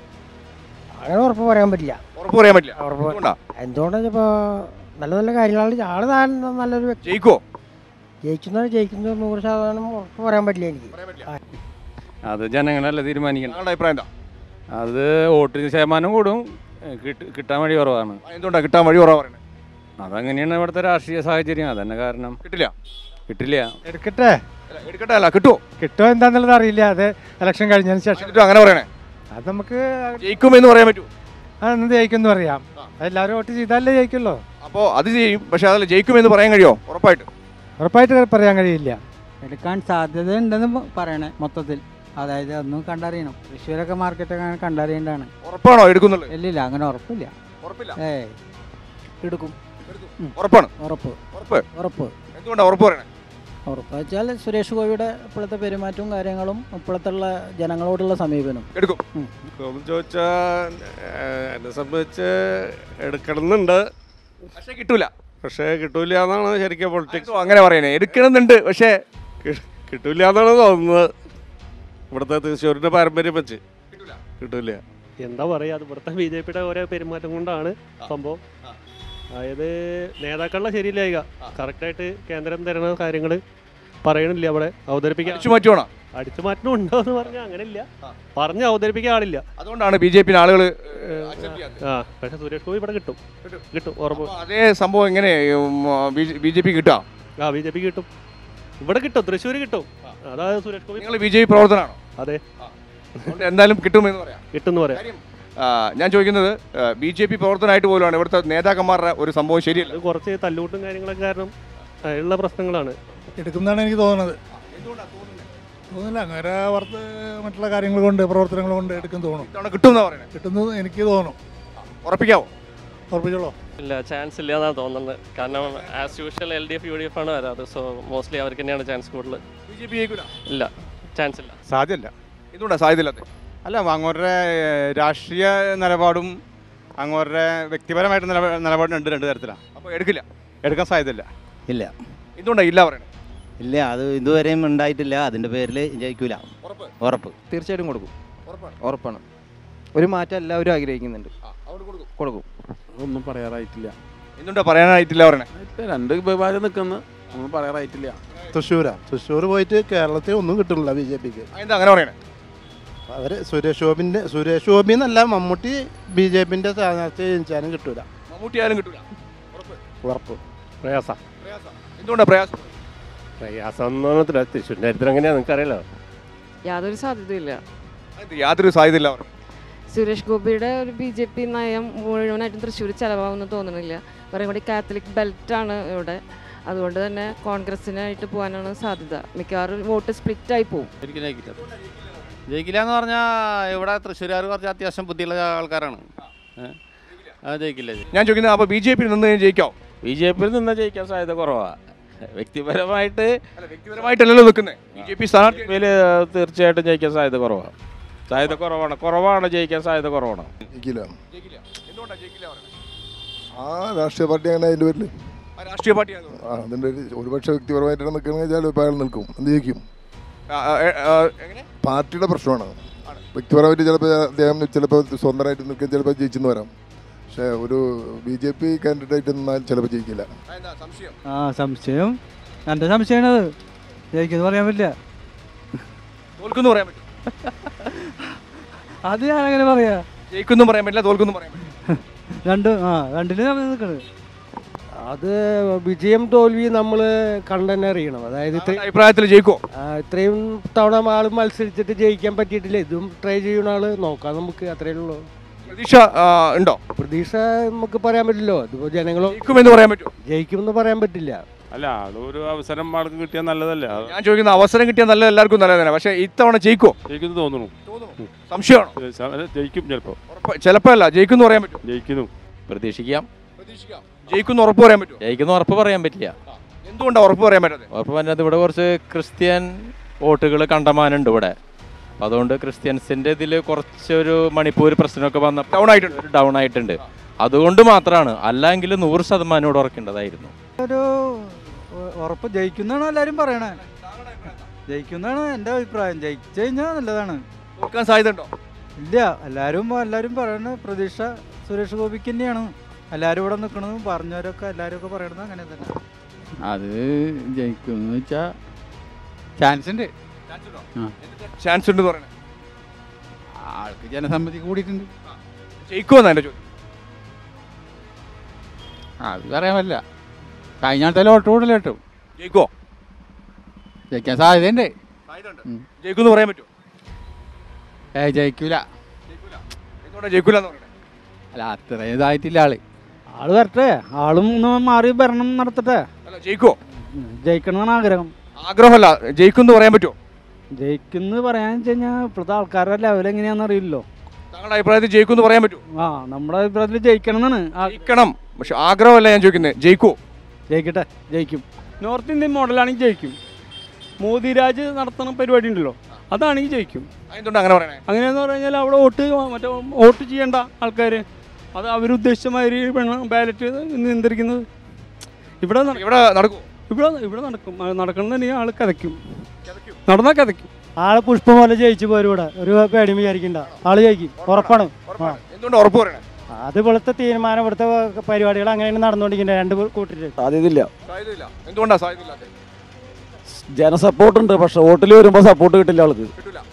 അങ്ങനെ ഉറപ്പ് പറയാൻ പറ്റില്ല ഉറപ്പ് പറയാൻ പറ്റില്ല ഉറപ്പ് എന്തുകൊണ്ടാ എന്തുകൊണ്ടാണ് ഇപ്പോൾ നല്ല നല്ല കാര്യങ്ങളാണ് ആള് താൻ നല്ലൊരു വ്യക്തി ജയിക്കോ ജയിക്കുന്നത് ജയിക്കുന്നത് നൂറ് ശതമാനം ഉറപ്പ് പറയാൻ പറ്റില്ല എനിക്ക് അത് ജനങ്ങളല്ല തീരുമാനിക്കണം നിങ്ങളുടെ അഭിപ്രായം എന്താ അത് വോട്ടിന് ശതമാനം കൂടും കിട്ടാൻ വഴി കുറവാണ് എന്തുകൊണ്ടാണ് കിട്ടാൻ വഴി കുറവാ പറയുന്നത് അതങ്ങനെയാണ് ഇവിടുത്തെ രാഷ്ട്രീയ സാഹചര്യം അതന്നെ കാരണം കിട്ടില്ല കിട്ടില്ല എടുക്കട്ടെ എടുക്കട്ടെ അല്ല കിട്ടുമോ കിട്ടുമോ എന്താന്നുള്ളത് അറിയില്ല അത് ഇലക്ഷൻ കഴിഞ്ഞതിന് ശേഷം എന്നിട്ടും അങ്ങനെ പറയണേ അത് നമുക്ക് ജയിക്കുമെന്ന് പറയാൻ പറ്റൂ അതൊന്നും ജയിക്കുമെന്ന് പറയാം എല്ലാവരും വോട്ട് ചെയ്താലേ ജയിക്കുള്ളൂ അപ്പോൾ അത് ചെയ്യും പക്ഷെ അതല്ല ജയിക്കുമെന്ന് പറയാൻ കഴിയുമോ ഉറപ്പായിട്ട് ഉറപ്പായിട്ട് പറയാൻ കഴിയില്ല എടുക്കാൻ സാധ്യത ഉണ്ടെന്ന് പ- പറയണേ മൊത്തത്തിൽ അതായത് ഒന്നും കണ്ടറിയണം തൃശ്ശൂരൊക്കെ മാർക്കറ്റൊക്കെ അങ്ങനെ കണ്ടറിയേണ്ടതാണ് ഉറപ്പാണോ എടുക്കുന്നുള്ളത് ഇല്ലില്ല അങ്ങനെ ഉറപ്പില്ല ഉറപ്പില്ല ഏ എടുക്കും ഉറപ്പാണ് ഉറപ്പ് ഉറപ്പ് ഉറപ്പ് എന്തുകൊണ്ടാണ് ഉറപ്പ് പറയണേ ഉറപ്പ് വെച്ചാൽ സുരേഷ് ഗോപിയുടെ ഇപ്പോഴത്തെ പെരുമാറ്റവും കാര്യങ്ങളും ഇപ്പോഴത്തുള്ള ജനങ്ങളോടുള്ള സമീപനം എടുക്കും ചോദിച്ചാൽ എന്നെ സംബന്ധിച്ച് എടുക്കണമെന്നുണ്ട് പക്ഷേ കിട്ടൂല പക്ഷേ കിട്ടൂല എന്നാണ് ശരിക്കും പൊളിറ്റിക്സ് അങ്ങനെ പറയണേ എടുക്കണമെന്നുണ്ട് പക്ഷേ കിട്ടൂല എന്നാണ് തോന്നുന്നത് ഇവിടുത്തെ തൃശ്ശൂരിന്റെ പാരമ്പര്യം വെച്ച് കിട്ടൂല എന്താ പറയുക അത് ഇവിടുത്തെ ബി ജെ പിയുടെ ഓരോ പെരുമാറ്റം കൊണ്ടാണ് സംഭവം അതായത് നേതാക്കളുടെ ശരിയില്ലായിക കറക്റ്റായിട്ട് കേന്ദ്രം തരുന്ന കാര്യങ്ങൾ പറയണില്ല അവിടെ അവതരിപ്പിക്കാൻ അടിച്ചു മാറ്റുവാണോ അടിച്ചു മാറ്റണം ഉണ്ടോ എന്ന് പറഞ്ഞാൽ അങ്ങനെയില്ല പറഞ്ഞ് അവതരിപ്പിക്കാൻ ആളില്ല അതുകൊണ്ടാണ് ബി ജെ പിന് ആളുകൾ ആ പക്ഷെ സുരേഷ് ഗോപി ഇവിടെ കിട്ടും കിട്ടും ഉറപ്പ് അതേ സംഭവം എങ്ങനെ ബി ജെ പി കിട്ടാം ആ ബി ജെ പി കിട്ടും ഇവിടെ കിട്ടും തൃശ്ശൂർ കിട്ടും അതായത് സുരേഷ് ഗോപി നിങ്ങൾ ബി ജെ പി പ്രവർത്തനമാണോ അതെ അതുകൊണ്ട് എന്തായാലും കിട്ടുമെന്ന് പറയാം കിട്ടുമെന്ന് പറയാം ആ, ഞാൻ ചോദിക്കുന്നത് ബി ജെ പി പ്രവർത്തനമായിട്ട് പോലുമാണ് ഇവിടുത്തെ നേതാക്കന്മാരുടെ ഒരു സംഭവം ശരിയല്ല അത് കുറച്ച് തല്ലൂട്ടും കാര്യങ്ങളൊക്കെ കാരണം ഉള്ള പ്രശ്നങ്ങളാണ് എടുക്കുന്നതാണ് എനിക്ക് തോന്നുന്നത് തോന്നുന്നില്ല അങ്ങനെ വർത്ത് മറ്റുള്ള കാര്യങ്ങൾ കൊണ്ട് പ്രവർത്തനങ്ങൾ കൊണ്ട് എടുക്കും തോന്നും കിട്ടുമെന്നാ പറയുന്നത് കിട്ടുന്നത് എനിക്ക് തോന്നും ഉറപ്പിക്കാവോ ഉറപ്പിച്ചോളൂ ഇല്ല ചാൻസ് ഇല്ല എന്നാണ് തോന്നുന്നത് കാരണം as usual L D F U D F ആണ് വരാറ് സോ മോസ്റ്റ്ലി അവർക്ക് തന്നെയാണ് ചാൻസ് കൂടുതൽ ബി ജെ പി ജയിക്കൂല ഇല്ല ചാൻസ് ഇല്ല സാധ്യമല്ല എന്തുകൊണ്ടാണ് സാധ്യതയില്ലാത്ത അല്ല അങ്ങോട്ടേ രാഷ്ട്രീയ നിലപാടും അങ്ങോട്ടേ വ്യക്തിപരമായിട്ട് നിലപാ- നിലപാടും രണ്ട് രണ്ട് തരത്തിലാണ് അപ്പോൾ എടുക്കില്ല എടുക്കാൻ സാധ്യതയില്ല ഇല്ല എന്തുകൊണ്ടാണ് ഇല്ല പറയണത് ഇല്ല അത് ഇതുവരെയും ഉണ്ടായിട്ടില്ല അതിൻ്റെ പേരിൽ ജയിക്കൂല ഉറപ്പ് തീർച്ചയായിട്ടും കൊടുക്കും ഉറപ്പാണ് ഒരു മാറ്റം എല്ലാവരും ആഗ്രഹിക്കുന്നുണ്ട് കൊടുക്കും ഒന്നും പറയാറായിട്ടില്ല എന്തുകൊണ്ടാ പറയാനായിട്ടില്ല പറയണേ ഇപ്പൊ രണ്ട് വിഭാഗം നിൽക്കുന്ന ഒന്നും പറയാറായിട്ടില്ല തൃശ്ശൂരാ തൃശ്ശൂർ പോയിട്ട് കേരളത്തിൽ ഒന്നും കിട്ടുന്നില്ല ബി ജെ പിക്ക് എന്താ അങ്ങനെ പറയണേ അവർ സുരേഷ് ഗോപിന്റെ സുരേഷ് ഗോപി എന്നല്ല മമ്മൂട്ടി ബി ജെ പിന്റെ സ്ഥാനാർത്ഥി ജനിച്ചാലും കിട്ടൂല മമ്മൂട്ടി ആയാലും കിട്ടൂല ഉറപ്പ് പ്രയാസ എന്തുകൊണ്ടാണ് പ്രയാസം പ്രയാസം എന്ന് പറഞ്ഞിട്ടില്ല തൃശ്ശൂരിൻ്റെ കാര്യത്തിൽ എങ്ങനെയാ നിങ്ങൾക്കറിയാലോ യാതൊരു സാധ്യതയില്ല അത് യാതൊരു സാധ്യതയില്ല പറയണേ സുരേഷ് ഗോപിയുടെ ഒരു ബി ജെ പി നയം മുഴുവനായിട്ടും തൃശ്ശൂർ ചിലവാകുമെന്ന് തോന്നുന്നില്ല പറയും കൂടി കാത്തലിക് ബെൽറ്റാണ് ഇവിടെ അതുകൊണ്ട് തന്നെ കോൺഗ്രസിനായിട്ട് പോകാനാണ് സാധ്യത മിക്കവാറും വോട്ട് സ്പ്ലിറ്റ് ആയി പോകും ഒരിക്കലും ജയിക്കില്ല ജയിക്കില്ല എന്ന് പറഞ്ഞാൽ ഇവിടെ തൃശ്ശൂരുകാർ കുറച്ച് അത്യാവശ്യം ബുദ്ധിയുള്ള ആൾക്കാരാണ് ഏ? അത് ജയിക്കില്ല ഞാൻ ചോദിക്കുന്നത് അപ്പോൾ ബി ജെ പി നിന്ന് ജയിക്കാവോ ബി ജെ പിയിൽ നിന്ന് ജയിക്കാൻ സാധ്യത കുറവാണ് വ്യക്തിപരമായിട്ട് വ്യക്തിപരമായിട്ടല്ലല്ലോ നിൽക്കുന്നത് ബി ജെ പി സ്ഥാനാർത്ഥി ഇതിൽ തീർച്ചയായിട്ടും ജയിക്കാൻ സാധ്യത കുറവാണ് സാധ്യത കുറവാണ് കുറവാണ് ജയിക്കാൻ സാധ്യത കുറവാണ് ജയിക്കില്ല എന്തുകൊണ്ടാണ് ജയിക്കില്ല പറയണേ ആ രാഷ്ട്രീയ പാർട്ടി അങ്ങനെ അതിൻ്റെ പേരിൽ ആ രാഷ്ട്രീയ പാർട്ടിയാണ് ആ അതിൻ്റെ ഒരു ഒരുപക്ഷെ വ്യക്തിപരമായിട്ടാണ് നിൽക്കുന്നത് വെച്ചാൽ ഇപ്പോൾ അയാൾ നിൽക്കും എന്ത് ജയിക്കും ആ, ആ, ഏ, ആ, എങ്ങനെ പാർട്ടിയുടെ പ്രശ്നമാണ് വ്യക്തിപരമായിട്ട് ചിലപ്പോൾ അദ്ദേഹം ചിലപ്പോൾ സ്വന്തമായിട്ട് നിൽക്കാൻ ചിലപ്പോൾ ജയിച്ചെന്ന് വരാം പക്ഷേ ഒരു ബി ജെ പി കാൻഡിഡേറ്റ് നിന്നാൽ ചിലപ്പോൾ ജയിക്കില്ല അതെന്താ സംശയം ആ സംശയം എൻ്റെ സംശയമാണ് അത് ജയിക്കുന്നത് പറയാൻ പറ്റില്ല തോൽക്കുന്നു പറയാൻ പറ്റും അത് ഞാനങ്ങനെ പറയാ ജയിക്കുന്നു പറയാൻ പറ്റില്ല തോൽക്കുന്നു പറയാൻ പറ്റില്ല രണ്ട് ആ രണ്ടിലും നിൽക്കണത് അത് വിജയം തോൽവി നമ്മൾ കണ്ടുതന്നെ അറിയണം അതായത് ഇത്ര- അഭിപ്രായത്തിൽ ജയിക്കോ ആ, ഇത്രയും തവണ ആൾ മത്സരിച്ചിട്ട് ജയിക്കാൻ പറ്റിയിട്ടില്ല ഇതും ട്രൈ ചെയ്യുന്ന ആള് നോക്കാം നമുക്ക് അത്രയേ ഉള്ളൂ പ്രതീക്ഷ ആ, ഉണ്ടോ പ്രതീക്ഷ നമുക്ക് പറയാൻ പറ്റില്ലോ ഇതിപ്പോ ജനങ്ങളോ ജയിക്കുമെന്ന് പറയാൻ പറ്റുമോ ജയിക്കുമെന്ന് പറയാൻ പറ്റില്ല അല്ല അതൊരു അവസരം ആൾക്ക് കിട്ടിയാൽ നല്ലതല്ലേ അത് ഞാൻ ചോദിക്കുന്ന അവസരം കിട്ടിയാൽ നല്ല എല്ലാവർക്കും നല്ലത് തന്നെ പക്ഷേ ഇത്തവണ ജയിക്കോ ജയിക്കുന്നു തോന്നുന്നു സംശയമാണോ ഏ, സ- അല്ല, ജയിക്കും ചിലപ്പോൾ ഉറപ്പ് ചിലപ്പോൾ അല്ല ജയിക്കുന്നു പറയാൻ പറ്റും ജയിക്കുന്നു പ്രതീക്ഷിക്കാം ജയിക്കുന്നു ഉറപ്പ് പറയാൻ പറ്റുമോ ജയിക്കുന്ന ഉറപ്പ് പറയാൻ പറ്റില്ല എന്തുകൊണ്ടാണ് ഉറപ്പ് പറയാൻ പറ്റാത്തത് ഉറപ്പ് പറഞ്ഞത് ഇവിടെ കുറച്ച് ക്രിസ്ത്യൻ വോട്ടുകൾ കണ്ടമാനുണ്ട് ഇവിടെ അപ്പൊ അതുകൊണ്ട് ക്രിസ്ത്യൻസിന്റെ ഇതിൽ കുറച്ചൊരു മണിപ്പൂർ പ്രശ്നമൊക്കെ വന്ന ഡൗൺ ആയിട്ടുണ്ട് ഡൗൺ ആയിട്ടുണ്ട് അതുകൊണ്ട് മാത്രമാണ് അല്ലെങ്കിൽ നൂറ് ശതമാനം ഇവിടെ ഉറക്കേണ്ടതായിരുന്നു ഒരു ഉ- ഉറപ്പ് ജയിക്കുന്നതാണ് എല്ലാവരും പറയണേ ജയിക്കുന്നതാണ് എൻ്റെ അഭിപ്രായം ജയിച്ചു കഴിഞ്ഞാൽ നല്ലതാണ് തോൽക്കാൻ സാധ്യത ഉണ്ടോ ഇല്ല എല്ലാവരും എല്ലാവരും പറയണ പ്രതീക്ഷ സുരേഷ് ഗോപിക്ക് തന്നെയാണ് എല്ലാവരും ഇവിടെ നിൽക്കണതും പറഞ്ഞവരൊക്കെ എല്ലാവരും ഒക്കെ പറയണത് അങ്ങനെ തന്നെ അത് ജയിക്കുമെന്ന് വെച്ചാൽ ചാൻസ് ഉണ്ട് ആ. ചാൻസ് ഉണ്ട് പറയണേ ആൾക്ക് ജനസമ്മതി കൂടിയിട്ടുണ്ട് ജയിക്കുമെന്നാ എൻ്റെ ചോദ്യം അത് പറയാൻ പറ്റില്ല കഴിഞ്ഞാൽ വോട്ട് കൂടുതൽ കിട്ടും ജയിക്കോ ജയിക്കാൻ സാധ്യതയുണ്ട് ജയിക്കുമെന്ന് പറയാൻ പറ്റുമോ ഏ ജയിക്കൂല എന്തുകൊണ്ടാ ജയിക്കൂല എന്ന് പറയുന്നത് അല്ല അത്രയും ഇതായിട്ടില്ല ആള് ആള് വരട്ടെ ആളും ഒന്ന് മാറി ഭരണം നടത്തട്ടെ അല്ല ജയിക്കോ ജയിക്കണം എന്നാണ് ആഗ്രഹം ആഗ്രഹമല്ല ജയിക്കുമെന്ന് പറയാൻ പറ്റുമോ ജയിക്കുന്നു പറയാൻ വെച്ച് കഴിഞ്ഞാൽ ഇപ്പോഴത്തെ ആൾക്കാരുടെ ലെവൽ എങ്ങനെയാണെന്ന് അറിയില്ലല്ലോ താങ്കളുടെ അഭിപ്രായത്തിൽ ജയിക്കുമെന്ന് പറയാൻ പറ്റുമോ ആ നമ്മുടെ അഭിപ്രായത്തിൽ ജയിക്കണം എന്നാണ് ജയിക്കണം പക്ഷെ ആഗ്രഹമല്ല ഞാൻ ചോദിക്കുന്നത് ജയിക്കോ ജയിക്കട്ടെ ജയിക്കും നോർത്ത് ഇന്ത്യൻ മോഡലാണെങ്കിൽ ജയിക്കും മോദി രാജ് നടത്തുന്ന പരിപാടി ഉണ്ടല്ലോ അതാണെങ്കിൽ ജയിക്കും എന്തുകൊണ്ട് അങ്ങനെ പറയണേ അങ്ങനെയെന്ന് പറഞ്ഞു കഴിഞ്ഞാൽ അവിടെ വോട്ട് മറ്റേ വോട്ട് ചെയ്യേണ്ട ആൾക്കാർ അത് അവരുദ്ദേശിച്ച മാതിരി ബാലറ്റ് നിയന്ത്രിക്കുന്നത് ഇവിടെ നട- ഇവിടെ നടക്കും ഇവിടെ ഇവിടെ നടക്കും അത് നടക്കണമെന്നുണ്ടെങ്കിൽ ആൾ കഥയ്ക്കും നടന്നാൽ കഥയ്ക്കും ആള് പുഷ്പം പോലെ ജയിച്ചു പോരും ഇവിടെ ഒരു പേടിയും വിചാരിക്കണ്ട ആള് ജയിക്കും ഉറപ്പാണ് ആ എന്തുകൊണ്ട് ഉറപ്പ് പറയണേ അത് ഇവിടുത്തെ തീരുമാനം ഇവിടുത്തെ പരിപാടികൾ അങ്ങനെയാണ് നടന്നുകൊണ്ടിരിക്കുന്നത് രണ്ട് കൂട്ടര് സാധ്യതയില്ല സാധ്യതയില്ല എന്തുകൊണ്ടാ സാധ്യതയില്ലാത്തത് ജനസപ്പോർട്ട് ഉണ്ട് പക്ഷെ വോട്ടിൽ വരുമ്പോൾ സപ്പോർട്ട് കിട്ടില്ല ആൾക്ക്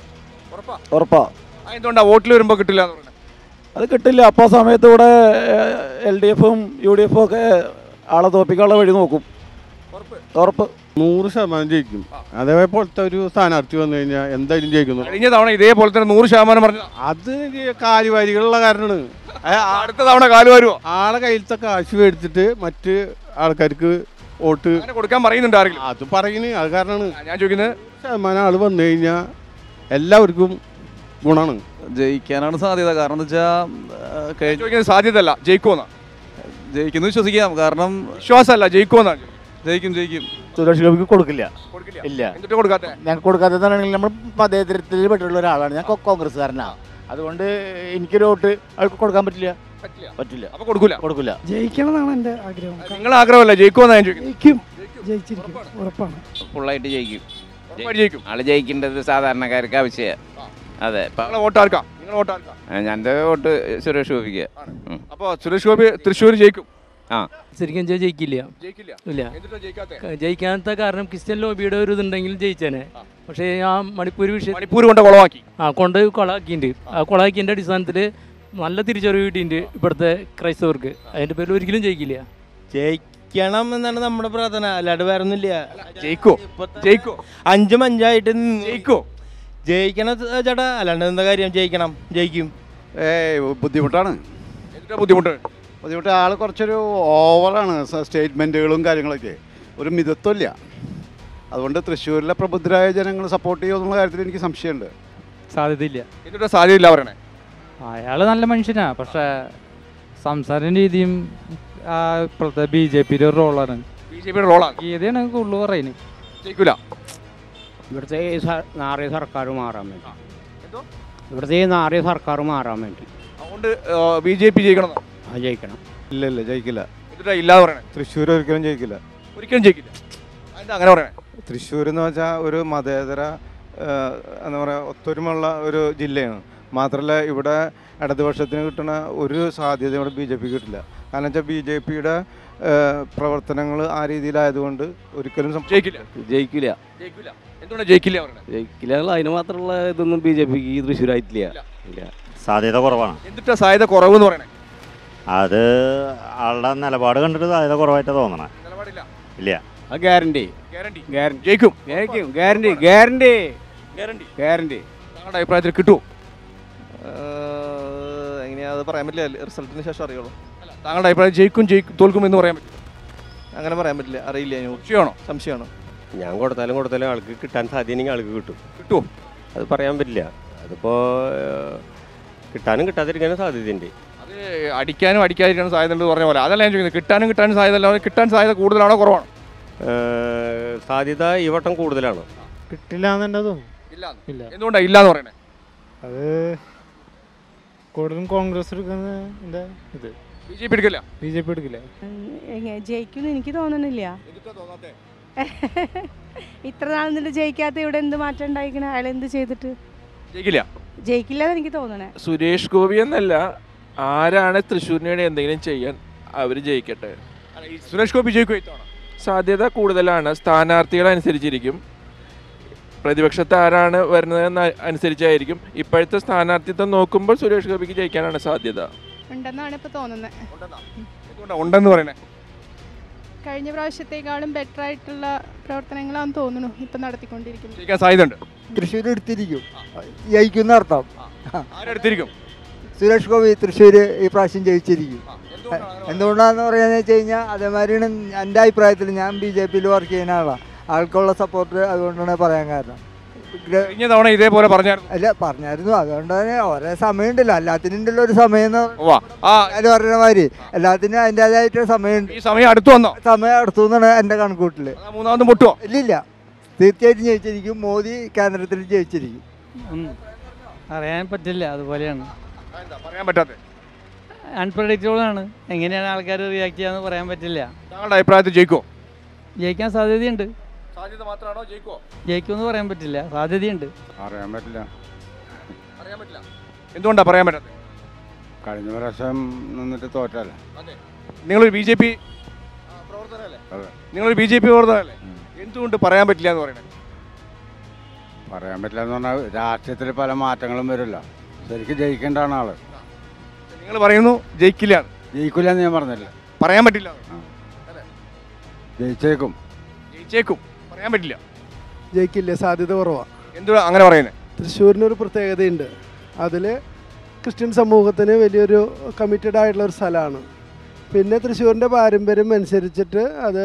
ഉറപ്പാ ആ, എന്തുകൊണ്ടാ വോട്ടിൽ വരുമ്പോൾ കിട്ടില്ല എന്ന് പറയുന്നത് അത് കിട്ടില്ല അപ്പോൾ ആ സമയത്ത് ഇവിടെ എൽ ഡി എഫും യു ഡി എഫും ഒക്കെ ആളെ തോപ്പിക്കാനുള്ള വഴി നോക്കും ഉറപ്പ് നൂറ് ശതമാനം ജയിക്കും അതേപോലത്തെ ഒരു സ്ഥാനാർത്ഥി വന്നു കഴിഞ്ഞാൽ എന്തായാലും ജയിക്കുന്നു കഴിഞ്ഞ തവണ ഇതേപോലെ തന്നെ നൂറ് ശതമാനം പറഞ്ഞു അത് കാലുവാരികളുള്ള കാരണമാണ് അടുത്ത തവണ കാലുവാരുവോ ആളെ കയ്യിലത്തെ കാശ് മേടിച്ചിട്ട് മറ്റ് ആൾക്കാർക്ക് വോട്ട് അങ്ങനെ കൊടുക്കാൻ പറയുന്നുണ്ട് ആരെങ്കിലും അത് പറയുന്നത് അത് കാരണമാണ് ഞാൻ ചോദിക്കുന്നത് ശതമാനം ആൾ വന്നു കഴിഞ്ഞാൽ എല്ലാവർക്കും ഗുണമാണ് ജയിക്കാനാണ് സാധ്യത കാരണം എന്താ വെച്ചാൽ ചോദിക്കുന്നത് സാധ്യതയല്ല ജയിക്കുമെന്നാ ജയിക്കുന്നു വിശ്വസിക്കാം കാരണം വിശ്വാസമല്ല ജയിക്കുമെന്നാണ് ജയിക്കും ജയിക്കും സുരേഷ് ഗോപിക്ക് കൊടുക്കില്ല കൊടുക്കില്ല ഇല്ല എന്നിട്ട് കൊടുക്കാത്ത ഞങ്ങൾക്ക് കൊടുക്കാത്തതാണെങ്കിൽ നമ്മൾ മതേതരത്തിൽ പെട്ടിട്ടുള്ള ഒരാളാണ് ഞാൻ കോ- കോൺഗ്രസ്സുകാരനാണ് അതുകൊണ്ട് എനിക്കൊരു വോട്ട് അവർക്ക് കൊടുക്കാൻ പറ്റില്ല പറ്റില്ല അപ്പൊ കൊടുക്കൂല കൊടുക്കില്ല ജയിക്കണം എന്നാണ് എൻ്റെ ആഗ്രഹം നിങ്ങൾ ആഗ്രഹമല്ല ജയിക്കുമെന്നാ ഞാൻ ചോദിക്കുന്നത് ജയിക്കും ജയിച്ചിരിക്കും ഉറപ്പാണ് ഫുള്ളായിട്ട് ജയിക്കും ഉറപ്പായിട്ട് ജയിക്കും ആള് ജയിക്കേണ്ടത് സാധാരണക്കാർക്ക് ആവശ്യമാണ് അതെ ഇപ്പം നിങ്ങളെ വോട്ട് ആർക്കാ നിങ്ങൾ വോട്ട് ആർക്കാ എൻ്റെ വോട്ട് സുരേഷ് ഗോപിക്ക് ഉം. അപ്പോൾ സുരേഷ് ഗോപി തൃശ്ശൂർ ജയിക്കും ആ ശരിക്കും ജയി- ജയിക്കില്ല ജയിക്കില്ല ഇല്ല എന്നിട്ടാ ജയിക്കാത്തെ ക- ജയിക്കാത്ത കാരണം ക്രിസ്ത്യൻ ലോബിയുടെ ഒരു ഇതുണ്ടെങ്കിൽ ജയിച്ചേനെ പക്ഷേ ആ മണിപ്പൂർ വിഷയം മണിപ്പൂർ കൊണ്ട് കുളമാക്കി ആ കൊണ്ട് കൊളാക്കിയിട്ടുണ്ട് ആ കൊളാക്കിൻ്റെ അടിസ്ഥാനത്തിൽ നല്ല തിരിച്ചറിവ് കിട്ടിയിട്ടുണ്ട് ഇവിടുത്തെ ക്രൈസ്തവർക്ക് അതിൻ്റെ പേരിൽ ഒരിക്കലും ജയിക്കില്ല ജയിക്കണം എന്നാണ് നമ്മുടെ പ്രാർത്ഥന അല്ലാണ്ട് വേറെ ഒന്നുമില്ല ജയിക്കോ ജയിക്കോ അഞ്ചും അഞ്ചായിട്ട് ജയിക്കോ ജയിക്കണം ചേട്ടാ അല്ലാണ്ട് എന്താ കാര്യം ജയിക്കണം ജയിക്കും ഏയ് ബുദ്ധിമുട്ടാണ് എന്താ ബുദ്ധിമുട്ട് ബുദ്ധിമുട്ട് ആൾ കുറച്ചൊരു ഓവറാണ് സ്റ്റേറ്റ്മെൻറ്റുകളും കാര്യങ്ങളൊക്കെ ഒരു മിതത്വമില്ല അതുകൊണ്ട് തൃശ്ശൂരിലെ പ്രബുദ്ധരായ ജനങ്ങൾ സപ്പോർട്ട് ചെയ്യുമെന്നുള്ള കാര്യത്തിൽ എനിക്ക് സംശയമുണ്ട് സാധ്യതയില്ല എന്നിട്ട് സാധ്യതയില്ല പറയണേ അയാൾ നല്ല മനുഷ്യനാ പക്ഷേ സംസാര രീതിയും ആ, ഇപ്പോഴത്തെ ബി ജെ പിയുടെ ഒരു റോളാണ് ബി ജെ പിയുടെ റോളാണ് ഗീതയാണ് കൂടുതൽ പറയുന്നത് ജയിക്കൂല ഇവിടുത്തെ ഈ സ- നാറിയ സർക്കാർ മാറാൻ വേണ്ടി ഇവിടുത്തെ ഈ നാറിയ സർക്കാർ മാറാൻ വേണ്ടി അതുകൊണ്ട് ബി ജെ പി ജയിക്കണം ആ ജയിക്കണം ഇല്ല ഇല്ല ജയിക്കില്ല എന്നിട്ടാ ഇല്ലാതെ പറയണേ തൃശ്ശൂർ ഒരിക്കലും ജയിക്കില്ല ഒരിക്കലും ജയിക്കില്ല എന്താ അങ്ങനെ പറയണേ തൃശ്ശൂർ എന്ന് വെച്ചാൽ ഒരു മതേതര ആ, എന്താ പറയുക ഒത്തൊരുമുള്ള ഒരു ജില്ലയാണ് മാത്രമല്ല ഇവിടെ ഇടതുപക്ഷത്തിന് കിട്ടുന്ന ഒരു സാധ്യത ഇവിടെ ബി ജെ പി കിട്ടില്ല കാരണം വെച്ചാൽ ബി ജെ പിയുടെ പ്രവർത്തനങ്ങൾ ആ രീതിയിലായതുകൊണ്ട് ഒരിക്കലും സം- ജയിക്കില്ല ജയിക്കില്ല ജയിക്കില്ല എന്തുകൊണ്ടാണ് ജയിക്കില്ല പറയണേ ജയിക്കില്ല അതിന് മാത്രമുള്ള ഇതൊന്നും ബി ജെ പിക്ക് തൃശ്ശൂരായിട്ടില്ല ഇല്ല സാധ്യത കുറവാണ് എന്നിട്ടാ സാധ്യത കുറവ് എന്ന് പറയണേ അത് ആളുടെ നിലപാട് കണ്ടിട്ട് സാധ്യത കുറവായിട്ട് തോന്നണേ ഇല്ല ആ ഗ്യാരണ്ടി ഗ്യാരണ്ടി ഗ്യാരണ്ടി ജയിക്കും ജയിക്കും ഗ്യാരണ്ടി ഗ്യാരണ്ടി ഗ്യാരണ്ടി ഗ്യാരണ്ടി താങ്കളുടെ അഭിപ്രായത്തിൽ കിട്ടുമോ എങ്ങനെയാ അത് പറയാൻ പറ്റില്ല റിസൾട്ടിന് ശേഷം അറിയുള്ളൂ താങ്കളുടെ അഭിപ്രായം ജയിക്കും ജയിക്കും തോൽക്കും എന്ന് പറയാൻ പറ്റും അങ്ങനെ പറയാൻ പറ്റില്ല അറിയില്ല അതിനെ സംശയമാണോ സംശയമാണ് ഞാൻ കൊടുത്താലും കൊടുത്താലും ആൾക്ക് കിട്ടാൻ സാധ്യതയെങ്കിൽ ആൾക്ക് കിട്ടും കിട്ടുമോ അത് പറയാൻ പറ്റില്ല അതിപ്പോൾ കിട്ടാനും കിട്ടാതിരിക്കാനും സാധ്യതയുണ്ട് അത് അടിക്കാനും അടിക്കാതിരിക്കാനും സാധ്യത ഉണ്ട് പറഞ്ഞ പോലെ അതല്ല ഞാൻ ചോദിക്കുന്നത് കിട്ടാനും കിട്ടാനും സാധ്യത അല്ല കിട്ടാൻ സാധ്യത കൂടുതലാണോ കുറവാണോ ഏഹ് സാധ്യത ഈ വട്ടം കൂടുതലാണ് കിട്ടില്ല എന്നെ തോന്നുന്നു ഇല്ല എന്തുകൊണ്ടാണ് ഇല്ലാന്ന് പറയണേ അത് കൂടുതലും കോൺഗ്രസ് എടുക്കുന്ന എൻ്റെ ഇത് ബി ജെ പി എടുക്കില്ല ബി ജെ പി എടുക്കില്ല ജയിക്കുമെന്ന് എനിക്ക് തോന്നണില്ല ഇത്ര നാൾ നിന്നിട്ട് ജയിക്കാത്ത ഇവിടെ എന്ത് മാറ്റം ഉണ്ടായിക്കണേ അയാൾ എന്ത് ചെയ്തിട്ട് ജയിക്കില്ല ജയിക്കില്ല എന്ന് എനിക്ക് തോന്നണേ സുരേഷ് ഗോപി എന്നല്ല ആരാണ് തൃശ്ശൂരിന് വേണ്ടി എന്തെങ്കിലും ചെയ്യാൻ അവർ ജയിക്കട്ടെ സുരേഷ് ഗോപി ജയിക്കും ഇത്തവണ സാധ്യത കൂടുതലാണ് സ്ഥാനാർത്ഥികൾ അനുസരിച്ചിരിക്കും പ്രതിപക്ഷത്ത് ആരാണ് വരുന്നതെന്ന് അനുസരിച്ചായിരിക്കും ഇപ്പോഴത്തെ സ്ഥാനാർത്ഥിത്വം നോക്കുമ്പോൾ സുരേഷ് ഗോപിക്ക് ജയിക്കാനാണ് സാധ്യത ഉണ്ടെന്നാണ് ഇപ്പൊ തോന്നുന്നത് എന്തുകൊണ്ടാ ഉണ്ടെന്ന് പറയണേ കഴിഞ്ഞ പ്രാവശ്യത്തേക്കാളും ബെറ്റർ ആയിട്ടുള്ള പ്രവർത്തനങ്ങളാണെന്ന് തോന്നുന്നു ഇപ്പം നടത്തിക്കൊണ്ടിരിക്കുന്നത് ജയിക്കാൻ സാധ്യതയുണ്ട് തൃശ്ശൂർ എടുത്തിരിക്കും ജയിക്കുന്ന അർത്ഥം ആരെടുത്തിരിക്കും സുരേഷ് ഗോപി തൃശ്ശൂർ ഈ പ്രാവശ്യം ജയിച്ചിരിക്കും എന്തുകൊണ്ടാന്ന് പറയാന്ന് വെച്ച് കഴിഞ്ഞാൽ അതേമാതിരിയാണ് എൻ്റെ അഭിപ്രായത്തിൽ ഞാൻ ബി ജെ പിയിൽ വർക്ക് ചെയ്യുന്ന ആളാണ് ആൾക്കുള്ള സപ്പോർട്ട് അതുകൊണ്ടാണ് പറയാൻ കാരണം ഗ്ര- കഴിഞ്ഞ തവണ ഇതേപോലെ പറഞ്ഞായിരുന്നു അല്ല പറഞ്ഞായിരുന്നു അതുകൊണ്ട് തന്നെ ഓരോ സമയമുണ്ടല്ലോ എല്ലാത്തിനും ഉണ്ടല്ലോ ഒരു സമയം എന്ന് ഉവ്വ. ആ അതിൽ പറഞ്ഞ മാതിരി എല്ലാത്തിനും അതിൻ്റെതായിട്ട് സമയമുണ്ട് ഈ സമയം അടുത്തു വന്നോ സമയം അടുത്തു എന്നാണ് എൻ്റെ കണക്കൂട്ടില് മൂന്നാമത് മുട്ടുവോ ഇല്ലില്ല തീർച്ചയായിട്ടും ജയിച്ചിരിക്കും മോദി കേന്ദ്രത്തിൽ ജയിച്ചിരിക്കും അറിയാൻ പറ്റില്ല അതുപോലെയാണ് പറയാൻ പറ്റാത്ത അൺപ്രഡിക്റ്റബിൾ ആണ് എങ്ങനെയാണ് ആൾക്കാർ റിയാക്ട് ചെയ്യാന്ന് പറയാൻ പറ്റില്ല താങ്കളുടെ അഭിപ്രായത്തിൽ ജയിക്കോ ജയിക്കാൻ സാധ്യതയുണ്ട് സാധ്യത മാത്രമാണോ ജയിക്കോ ജയിക്കുമെന്ന് പറയാൻ പറ്റില്ല സാധ്യതയുണ്ട് അറിയാൻ പറ്റില്ല അറിയാൻ പറ്റില്ല എന്തുകൊണ്ടാ പറയാൻ പറ്റാത്തത് കഴിഞ്ഞ പ്രാവശ്യം നിന്നിട്ട് തോറ്റല്ലേ നിങ്ങളൊരു ബി ജെ പി അതെ നിങ്ങളൊരു ബി ജെ പി പ്രവർത്തനല്ലേ എന്തുകൊണ്ട് പറയാൻ പറ്റില്ല എന്ന് പറയണത് പറയാൻ പറ്റില്ല എന്ന് പറഞ്ഞാൽ രാഷ്ട്രീയത്തിൽ പല മാറ്റങ്ങളും വരില്ല ശരിക്കും ജയിക്കേണ്ടതാണ് ആള് നിങ്ങൾ പറയുന്നു ജയിക്കില്ല ജയിക്കില്ല എന്ന് ഞാൻ പറഞ്ഞില്ല പറയാൻ പറ്റില്ല ജയിച്ചേക്കും ജയിച്ചേക്കും പറയാൻ പറ്റില്ല ജയിക്കില്ല സാധ്യത കുറവാണ് എന്തുവാ അങ്ങനെ പറയുന്നത് തൃശ്ശൂരിനൊരു പ്രത്യേകതയുണ്ട് അതിൽ ക്രിസ്ത്യൻ സമൂഹത്തിന് വലിയൊരു കമ്മിറ്റഡ് ആയിട്ടുള്ള ഒരു സ്ഥലമാണ് പിന്നെ തൃശ്ശൂരിൻ്റെ പാരമ്പര്യം അനുസരിച്ചിട്ട് അത്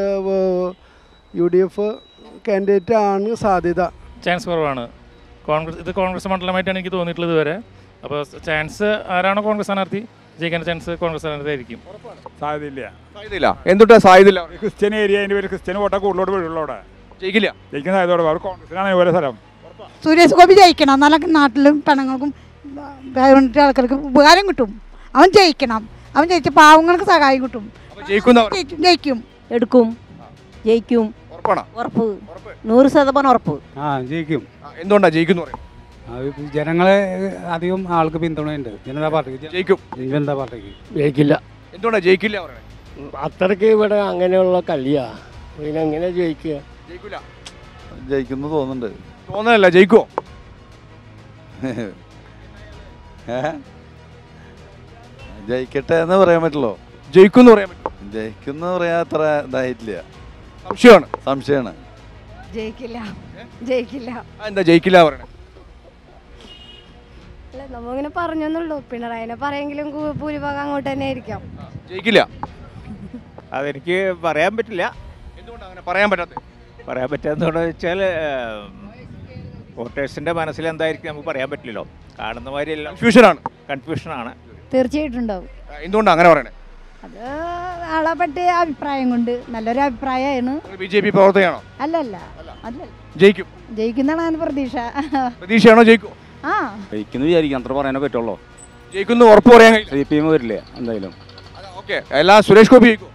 യു ഡി എഫ് കാൻഡിഡേറ്റ് ആണ് സാധ്യത ചാൻസ് കുറവാണ് കോൺഗ്രസ് ഇത് കോൺഗ്രസ് മണ്ഡലമായിട്ടാണ് എനിക്ക് തോന്നിയിട്ടുള്ളത് ഇതുവരെ അപ്പോൾ ചാൻസ് ആരാണോ കോൺഗ്രസ് സ്ഥാനാർത്ഥി ജയിക്കാൻ ചാൻസ് കോൺഗ്രസ് സ്ഥാനാർത്ഥി ആയിരിക്കും സാധ്യതയില്ല സാധ്യതയില്ല എന്തുട്ടാ സാധ്യതയില്ല ക്രിസ്ത്യൻ ഏരിയ അതിൻ്റെ പേര് ക്രിസ്ത്യൻ വോട്ട കൂടുതലോട് വീഴുള്ളൂ അവിടെ ജയിക്കില്ല ജയിക്കുന്ന സാധ്യത അവർ കോൺഗ്രസിനാണ് ഓരോ സ്ഥലം സുരേഷ് ഗോപി ജയിക്കണം നല്ല നാട്ടിലും പെണ്ണുങ്ങൾക്കും ഗവൺമെൻറ് ആൾക്കാർക്ക് ഉപകാരം കിട്ടും അവൻ ജയിക്കണം അവൻ ജയിച്ച പാവങ്ങൾക്ക് സഹായം കിട്ടും ജയിക്കുന്ന ജയിക്കും, ജയിക്കും എടുക്കും ജയിക്കും ഉറപ്പാണോ ഉറപ്പ് നൂറ് ശതമാനം ഉറപ്പ് ആ ജയിക്കും എന്തുകൊണ്ടാ ജയിക്കുന്നു പറയും അത് ജനങ്ങളെ അധികം ആൾക്ക് പിന്തുണയുണ്ട് ജനതാ പാർട്ടിക്ക് ജയിക്കും ജനതാ പാർട്ടിക്ക് ജയിക്കില്ല എന്തുകൊണ്ടാ ജയിക്കില്ല പറയണത് അത്രയ്ക്ക് ഇവിടെ അങ്ങനെയുള്ള കളിയാ പിന്നെ എങ്ങനെ ജയിക്കുക ജയിക്കില്ല ജയിക്കുന്നു തോന്നുന്നുണ്ട് തോന്നലല്ല ജയിക്കോ ഏ? ജയിക്കട്ടെ എന്ന് പറയാൻ പറ്റുള്ളൂ ജയിക്കുമെന്ന് പറയാൻ പറ്റും ജയിക്കുന്ന പറയാൻ അത്ര ഇതായിട്ടില്ല സംശയമാണ് സംശയമാണ് ജയിക്കില്ല ജയിക്കില്ല എന്താ ജയിക്കില്ല പറയണേ അല്ല നമ്മളിങ്ങനെ പറഞ്ഞെന്നുള്ളൂ പിണറായിനെ പറയെങ്കിലും കൂ- ഭൂരിഭാഗം അങ്ങോട്ട് തന്നെ ആയിരിക്കാം ജയിക്കില്ല അതെനിക്ക് പറയാൻ പറ്റില്ല എന്തുകൊണ്ടാണ് അങ്ങനെ പറയാൻ പറ്റാത്തത് പറയാൻ പറ്റാത്തതെന്ന് വെച്ചാൽ വോട്ടേഴ്സിൻ്റെ മനസ്സിൽ എന്തായിരിക്കും നമുക്ക് പറയാൻ പറ്റില്ലല്ലോ കാണുന്ന മാതിരിയല്ല കൺഫ്യൂഷനാണ് കൺഫ്യൂഷനാണ് തീർച്ചയായിട്ടും ഉണ്ടാവും എന്തുകൊണ്ടാണ് അങ്ങനെ പറയണേ അത് ആളെ പറ്റി അഭിപ്രായം കൊണ്ട് നല്ലൊരു അഭിപ്രായമാണ് ബി ജെ പി പ്രവർത്തകയാണോ അല്ലല്ല അല്ല ജയിക്കും ജയിക്കുന്നതാണ് അതിന് പ്രതീക്ഷ പ്രതീക്ഷയാണോ ജയിക്കും ആ ജയിക്കുന്നു വിചാരിക്കും അത്ര പറയാനേ പറ്റുള്ളൂ ജയിക്കുന്നു ഉറപ്പ് പറയാൻ കഴിയില്ല സി പി എം വരില്ലേ എന്തായാലും ഓക്കെ എല്ലാ സുരേഷ് ഗോപി ജയിക്കും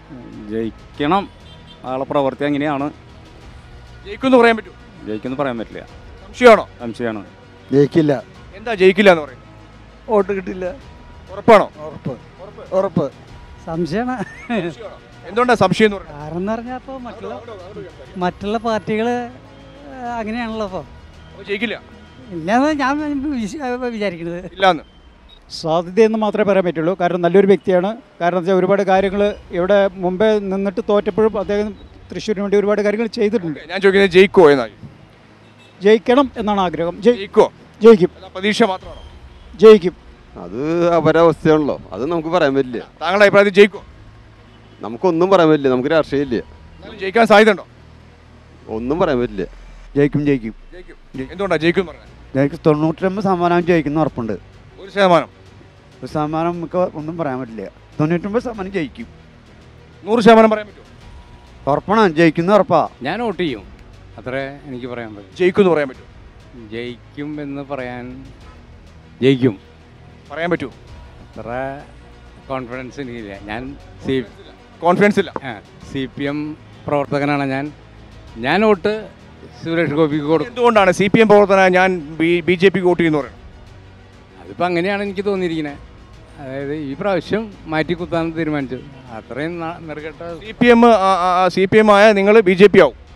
ജയിക്കണം ആളെ പ്രവൃത്തി എങ്ങനെയാണ് ജയിക്കുമെന്ന് പറയാൻ പറ്റും ജയിക്കുന്നു പറയാൻ പറ്റില്ല സംശയമാണോ സംശയമാണ് ജയിക്കില്ല എന്താ ജയിക്കില്ല എന്ന് പറയുന്നത് വോട്ട് കിട്ടില്ല ഉറപ്പാണോ ഉറപ്പ് ഉറപ്പ് സംശയമാണ് എന്തുകൊണ്ടാ സംശയം എന്ന് പറയുന്നത് കാരണം എന്ന് പറഞ്ഞാൽ ഇപ്പോൾ മറ്റുള്ള മറ്റുള്ള പാർട്ടികൾ അങ്ങനെയാണല്ലോ അപ്പോൾ അപ്പോൾ ജയിക്കില്ല ഇല്ലാന്ന് ഞാൻ വിശ- വിചാരിക്കുന്നത് ഇല്ലാന്ന് സാധ്യതയെന്ന് മാത്രമേ പറയാൻ പറ്റുള്ളൂ കാരണം നല്ലൊരു വ്യക്തിയാണ് കാരണം വെച്ചാൽ ഒരുപാട് കാര്യങ്ങൾ ഇവിടെ മുമ്പേ നിന്നിട്ട് തോറ്റപ്പോഴും അദ്ദേഹം തൃശ്ശൂരിന് വേണ്ടി ഒരുപാട് കാര്യങ്ങൾ ചെയ്തിട്ടുണ്ട് ഞാൻ ചോദിക്കുന്നത് ജയിക്കോ എന്നായി ജയിക്കണം എന്നാണ് ആഗ്രഹം ജയി- ജയിക്കോ ജയിക്കും പ്രതീക്ഷ മാത്രമാണോ ജയിക്കും അത് അവരുടെ അവസ്ഥയാണല്ലോ അത് നമുക്ക് പറയാൻ പറ്റില്ല താങ്കളുടെ അഭിപ്രായത്തിൽ ജയിക്കോ നമുക്കൊന്നും പറയാൻ പറ്റില്ല നമുക്ക് രാഷ്ട്രീയമില്ല എന്നാലും ജയിക്കാൻ സാധ്യത ഉണ്ടോ ഒന്നും പറയാൻ പറ്റില്ല ജയിക്കും ജയിക്കും ജയിക്കും എന്തുകൊണ്ടാ ജയിക്കും എന്ന് പറഞ്ഞത് ജയിക്കും തൊണ്ണൂറ്റൊമ്പത് ശതമാനം ജയിക്കുന്ന ഉറപ്പുണ്ട് ഒരു ശതമാനം ഒരു ശതമാനം നമുക്ക് ഒന്നും പറയാൻ പറ്റില്ല തൊണ്ണൂറ്റൊമ്പത് ശതമാനം ജയിക്കും നൂറ് ശതമാനം പറയാൻ പറ്റുമോ ഉറപ്പാണ് ജയിക്കുന്ന ഉറപ്പാ ഞാൻ വോട്ട് ചെയ്യും അത്രേ എനിക്ക് പറയാൻ പറ്റും ജയിക്കും എന്ന് പറയാൻ പറ്റുമോ ജയിക്കും എന്ന് പറയാൻ ജയിക്കും പറയാൻ പറ്റുമോ അത്ര കോൺഫിഡൻസ് എനിക്കില്ല ഞാൻ സി കോൺഫിഡൻസ് ഇല്ല സി പി എം പ്രവർത്തകനാണ് ഞാൻ ഞാൻ വോട്ട് സുരേഷ് ഗോപിക്ക് കൊടുക്കും എന്തുകൊണ്ടാണ് സി പി എം പ്രവർത്തന ഞാൻ ബി ജെ പിക്ക് വോട്ട് ചെയ്യുന്നു പറയുന്നത് അതിപ്പോൾ അങ്ങനെയാണ് എനിക്ക് തോന്നിയിരിക്കുന്നത് അതായത് ഈ പ്രാവശ്യം മാറ്റി കുത്താൻ തീരുമാനിച്ചു അത്രയും ന- നെറുകെട്ട C P M C P M ആയ നിങ്ങൾ ബി ജെ പി ആവും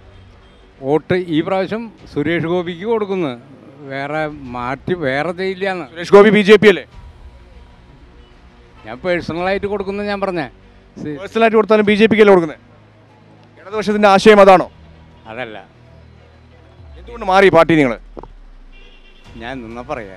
വോട്ട് ഈ പ്രാവശ്യം സുരേഷ് ഗോപിക്ക് കൊടുക്കുന്നു വേറെ മാറ്റി വേറെ ചെയ്യില്ലാന്ന് Suresh Gopi B J P അല്ലേ ഞാൻ പേഴ്സണലായിട്ട് കൊടുക്കുന്നു ഞാൻ പറഞ്ഞേ പേഴ്സണലായിട്ട് കൊടുത്താലും ബി ജെ പിക്ക് അല്ലേ കൊടുക്കുന്നത് ഇടതുപക്ഷത്തിന്റെ ആശയം അതാണോ അതല്ല എന്തുകൊണ്ട് മാറി പാർട്ടി നിങ്ങൾ ഞാൻ നിന്നാ പറയാ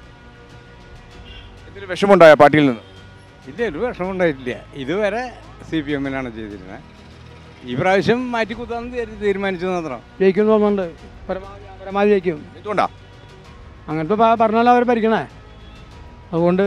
എന്തൊരു വിഷമമുണ്ടായ പാർട്ടിയിൽ നിന്ന് ഇല്ല ഒരു വിഷമമുണ്ടായിട്ടില്ല ഇതുവരെ സി പി എമ്മിനാണ് ചെയ്തിരുന്നത് ഈ പ്രാവശ്യം മാറ്റി കുത്താന്ന് തീരു- തീരുമാനിച്ചു മാത്രം ജയിക്കും തോന്നുന്നുണ്ട് പരമാവധി പരമാവധി ജയിക്കും എന്തുകൊണ്ടാ അങ്ങനത്തെ ഭ- ഭരണമല്ല അവർ ഭരിക്കണേ അതുകൊണ്ട്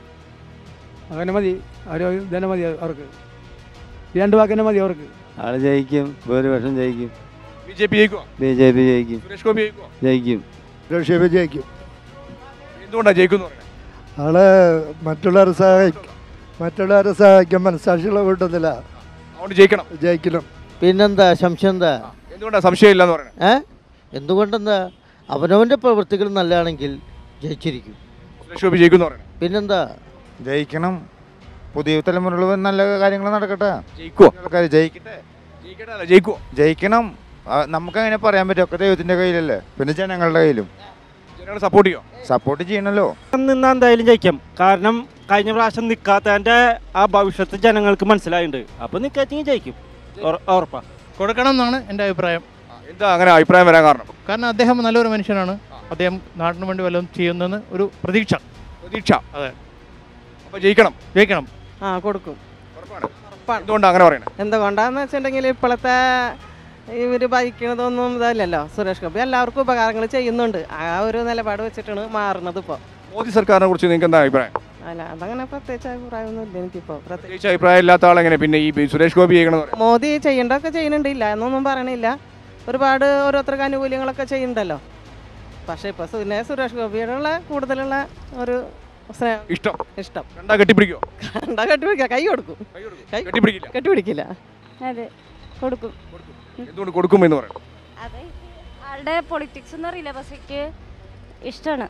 അങ്ങനെ മതി അവർ ഇതന്നെ മതി അവർക്ക് ഈ രണ്ട് വാക്ക് തന്നെ മതി അവർക്ക് ആള് ജയിക്കും ഭൂരിപക്ഷം ജയിക്കും ബി ജെ പി ജയിക്കുമോ ബി ജെ പി ജയിക്കും സുരേഷ് ഗോപി ജയിക്കുമോ ജയിക്കും സുരേഷ് ജയിക്കും എന്തുകൊണ്ടാണ് ജയിക്കുന്നു പറയുന്നത് ആള് മറ്റുള്ളവരെ സഹായിക്കും മറ്റുള്ളവരെ സഹായിക്കാൻ മനസ്സാക്ഷിയുള്ള കൂട്ടത്തില അതുകൊണ്ട് ജയിക്കണം ജയിക്കണം പിന്നെന്താ സംശയം എന്താ എന്തുകൊണ്ടാണ് സംശയമില്ല എന്ന് പറയുന്നത് ഏ എന്തുകൊണ്ടെന്താ അവനവൻ്റെ പ്രവൃത്തികൾ നല്ലതാണെങ്കിൽ ജയിച്ചിരിക്കും സുരേഷ് ഗോപി ജയിക്കുന്നു പറയുന്നത് പിന്നെന്താ ജയിക്കണം പുതിയ തലമുറകൾ നല്ല കാര്യങ്ങൾ നടക്കട്ടെ ജയിക്കുവോ ആൾക്കാർ ജയിക്കട്ടെ ജയിക്കട്ടെ ജയിക്കുവോ ജയിക്കണം ആ, നമുക്കങ്ങനെ പറയാൻ പറ്റും ഒക്കെ ദൈവത്തിന്റെ കയ്യിലല്ലേ പിന്നെ ജനങ്ങളുടെ കയ്യിലും ജനങ്ങൾ സപ്പോർട്ട് ചെയ്യോ സപ്പോർട്ട് ചെയ്യണല്ലോ നിന്ന് എന്തായാലും ജയിക്കും കാരണം കഴിഞ്ഞ പ്രാവശ്യം നിൽക്കാത്തതിൻ്റെ ആ ഭവിഷ്യത്ത് ജനങ്ങൾക്ക് മനസ്സിലായിട്ടുണ്ട് അപ്പോൾ നിൽക്കാച്ചെങ്കിൽ ജയിക്കും ഉറ- ഉറപ്പാ കൊടുക്കണം എന്നാണ് എൻ്റെ അഭിപ്രായം എന്താ അങ്ങനെ അഭിപ്രായം വരാൻ കാരണം കാരണം അദ്ദേഹം നല്ലൊരു മനുഷ്യനാണ് അദ്ദേഹം നാടിന് വേണ്ടി വല്ലതും ചെയ്യുന്നെന്ന് ഒരു പ്രതീക്ഷ പ്രതീക്ഷ അതെ അപ്പൊ ജയിക്കണം ജയിക്കണം ആ കൊടുക്കും എന്തുകൊണ്ടാണ് അങ്ങനെ പറയുന്നത് എന്തുകൊണ്ടാന്ന് വെച്ചിട്ടുണ്ടെങ്കിൽ ഇപ്പോഴത്തെ ഇവർ ഭരിക്കണതൊന്നും ഇതല്ലല്ലോ സുരേഷ് ഗോപി എല്ലാവർക്കും ഉപകാരങ്ങൾ ചെയ്യുന്നുണ്ട് ആ ഒരു നിലപാട് വെച്ചിട്ടാണ് മാറുന്നത് ഇപ്പോൾ മോദി സർക്കാരിനെ കുറിച്ച് നിങ്ങൾക്ക് എന്താ അഭിപ്രായം അല്ല അതങ്ങനെ പ്രത്യേകിച്ച് അഭിപ്രായമൊന്നും ഇല്ല എനിക്കിപ്പോൾ പ്രത്യേകിച്ച് പ്രത്യേകിച്ച് അഭിപ്രായം ഇല്ലാത്ത ആളെങ്ങനെ പിന്നെ ഈ ബി- സുരേഷ് ഗോപി ചെയ്യണമെന്ന് പറയും മോദി ചെയ്യേണ്ടതൊക്കെ ചെയ്യുന്നുണ്ട് ഇല്ല എന്നൊന്നും പറയണില്ല ഒരുപാട് ഓരോരുത്തർക്ക് ആനുകൂല്യങ്ങളൊക്കെ ചെയ്യുന്നുണ്ടല്ലോ പക്ഷേ ഇപ്പോൾ സുനെ സുരേഷ് ഗോപിയോടുള്ള കൂടുതലുള്ള ഒരു സ്നേഹം ഇഷ്ടം ഇഷ്ടം കണ്ടാ കെട്ടിപ്പിടിക്കോ കണ്ടാ കെട്ടിപ്പിടിക്കുക കൈ കൊടുക്കും കൈ കെട്ടിപ്പിടിക്കില്ല കെട്ടിപ്പിടിക്കില്ല അതെ കൊടുക്കും എന്തുകൊണ്ട് കൊടുക്കും എന്ന് പറയും അതെ ആളുടെ പൊളിറ്റിക്സ് ഒന്നും അറിയില്ല പക്ഷേ എനിക്ക് ഇഷ്ടമാണ്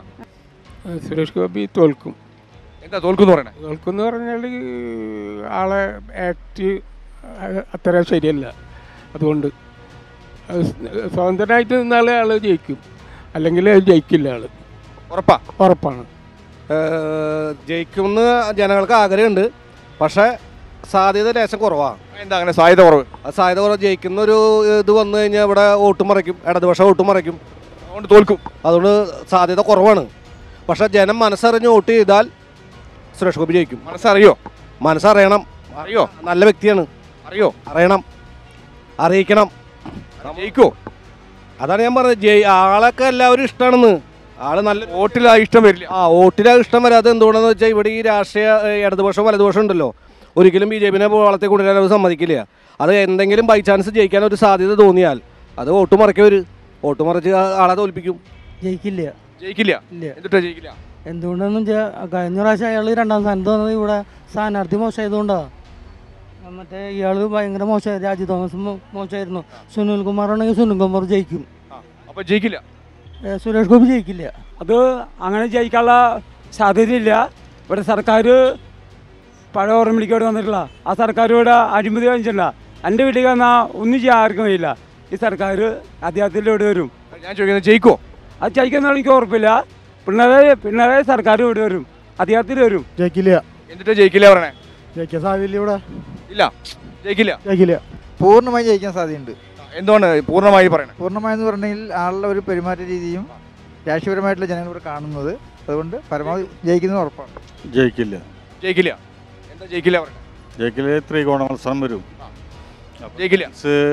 സുരേഷ് ഗോപി തോൽക്കും എന്താ തോൽക്കുന്നു പറയണേ തോൽക്കും എന്ന് പറഞ്ഞാൽ ആളെ ആക്ട് അത്ര ശരിയല്ല അതുകൊണ്ട് അത് സ്വതന്ത്രനായിട്ട് നിന്നാളെ ആൾ ജയിക്കും അല്ലെങ്കിൽ ജയിക്കില്ല ആള് ഉറപ്പാ ഉറപ്പാണ് ജയിക്കുമെന്ന് ജനങ്ങൾക്ക് ആഗ്രഹമുണ്ട് പക്ഷേ സാധ്യത ലേശം കുറവാണ് എന്താ അങ്ങനെ സാധ്യത കുറവ് ആ സാധ്യത കുറവ് ജയിക്കുന്ന ഒരു ഇത് വന്നു കഴിഞ്ഞാൽ ഇവിടെ വോട്ട് മറയ്ക്കും ഇടതുപക്ഷം വോട്ട് മറയ്ക്കും അതുകൊണ്ട് തോൽക്കും അതുകൊണ്ട് സാധ്യത കുറവാണ് പക്ഷേ ജനം മനസ്സറിഞ്ഞ് വോട്ട് ചെയ്താൽ സുരേഷ് ഗോപി ജയിക്കും മനസ്സറിയോ മനസ്സറിയണം അറിയോ നല്ല വ്യക്തിയാണ് അറിയോ അറിയണം അറിയിക്കണം ജയിക്കോ അതാണ് ഞാൻ പറഞ്ഞത് ജയി ആളൊക്കെ എല്ലാവരും ഇഷ്ടമാണെന്ന് ആള് നല്ല വോട്ടിൽ ആ ഇഷ്ടം വരില്ല ആ വോട്ടിൽ ആ ഇഷ്ടം വരാതെ എന്തുകൊണ്ടെന്ന് വെച്ചാൽ ഇവിടെ ഈ രാഷ്ട്രീയ ഏഹ്, ഇടതുപക്ഷം വലതുപക്ഷം ഉണ്ടല്ലോ ഒരിക്കലും ബി ജെ പിനെ വളർത്തി കൊണ്ടുവരാൻ അവർ സമ്മതിക്കില്ല അത് എന്തെങ്കിലും ബൈ ചാൻസ് ജയിക്കാൻ ഒരു സാധ്യത തോന്നിയാൽ അത് വോട്ട് മറക്കവർ വോട്ട് മറിച്ച് ആ ആളെ തോൽപ്പിക്കും ജയിക്കില്ല ജയിക്കില്ല ഇല്ല എന്നിട്ടാ ജയിക്കില്ല എന്തുകൊണ്ടെന്ന് വെച്ചാൽ കഴിഞ്ഞ പ്രാവശ്യം അയാൾ രണ്ടാം സ്ഥാനത്ത് വന്നത് ഇവിടെ സ്ഥാനാർത്ഥി മോശമായതുകൊണ്ടാണ് മറ്റേ ഇയാൾ ഭയങ്കര മോശമായി രാജു തോമസ് മോ- മോശമായിരുന്നു സുനിൽ കുമാർ ആണെങ്കിൽ സുനിൽ കുമാർ ജയിക്കും അപ്പൊ ജയിക്കില്ല ഏ, സുരേഷ് ഗോപി ജയിക്കില്ല അത് അങ്ങനെ ജയിക്കാനുള്ള സാധ്യതയില്ല ഇവിടെ സർക്കാർ പഴയ ഓർമ്മയിലേക്ക് വന്നിട്ടില്ല ആ സർക്കാർ ഇവിടെ അഴിമതി കാണിച്ചിട്ടില്ല എൻ്റെ വീട്ടിൽ വന്നാൽ ഒന്നും ചെയ്യാൻ ആർക്കും കഴിയില്ല ഈ സർക്കാർ അദ്ദേഹത്തിൻ്റെ ഇവിടെ വരും ഞാൻ ചോദിക്കുന്നത് ജയിക്കോ അത് ജയിക്കുന്ന എനിക്ക് ഉറപ്പില്ല പിണറായി പിണറായി സർക്കാർ ഇവിടെ വരും അദ്ദേഹത്തിൽ വരും ജയിക്കില്ല എന്നിട്ട് ജയിക്കില്ല പറയണേ ജയിക്കാൻ സാധ്യതയില്ല ഇവിടെ ഇല്ല ജയിക്കില്ല ജയിക്കില്ല പൂർണ്ണമായി ജയിക്കാൻ സാധ്യതയുണ്ട് എന്തുകൊണ്ട് പൂർണ്ണമായി പറയണേ പൂർണ്ണമായെന്ന് പറഞ്ഞെങ്കിൽ ആളുടെ ഒരു പെരുമാറ്റ രീതിയും രാഷ്ട്രീയപരമായിട്ടുള്ള ജനങ്ങൾ ഇവിടെ കാണുന്നത് അതുകൊണ്ട് പരമാവധി ജയിക്കുന്നത് ഉറപ്പാണ് ജയിക്കില്ല ജയിക്കില്ല എന്താ ജയിക്കില്ല പറയണേ ജയിക്കില്ല ത്രികോണ മത്സരം വരും ജയിക്കില്ല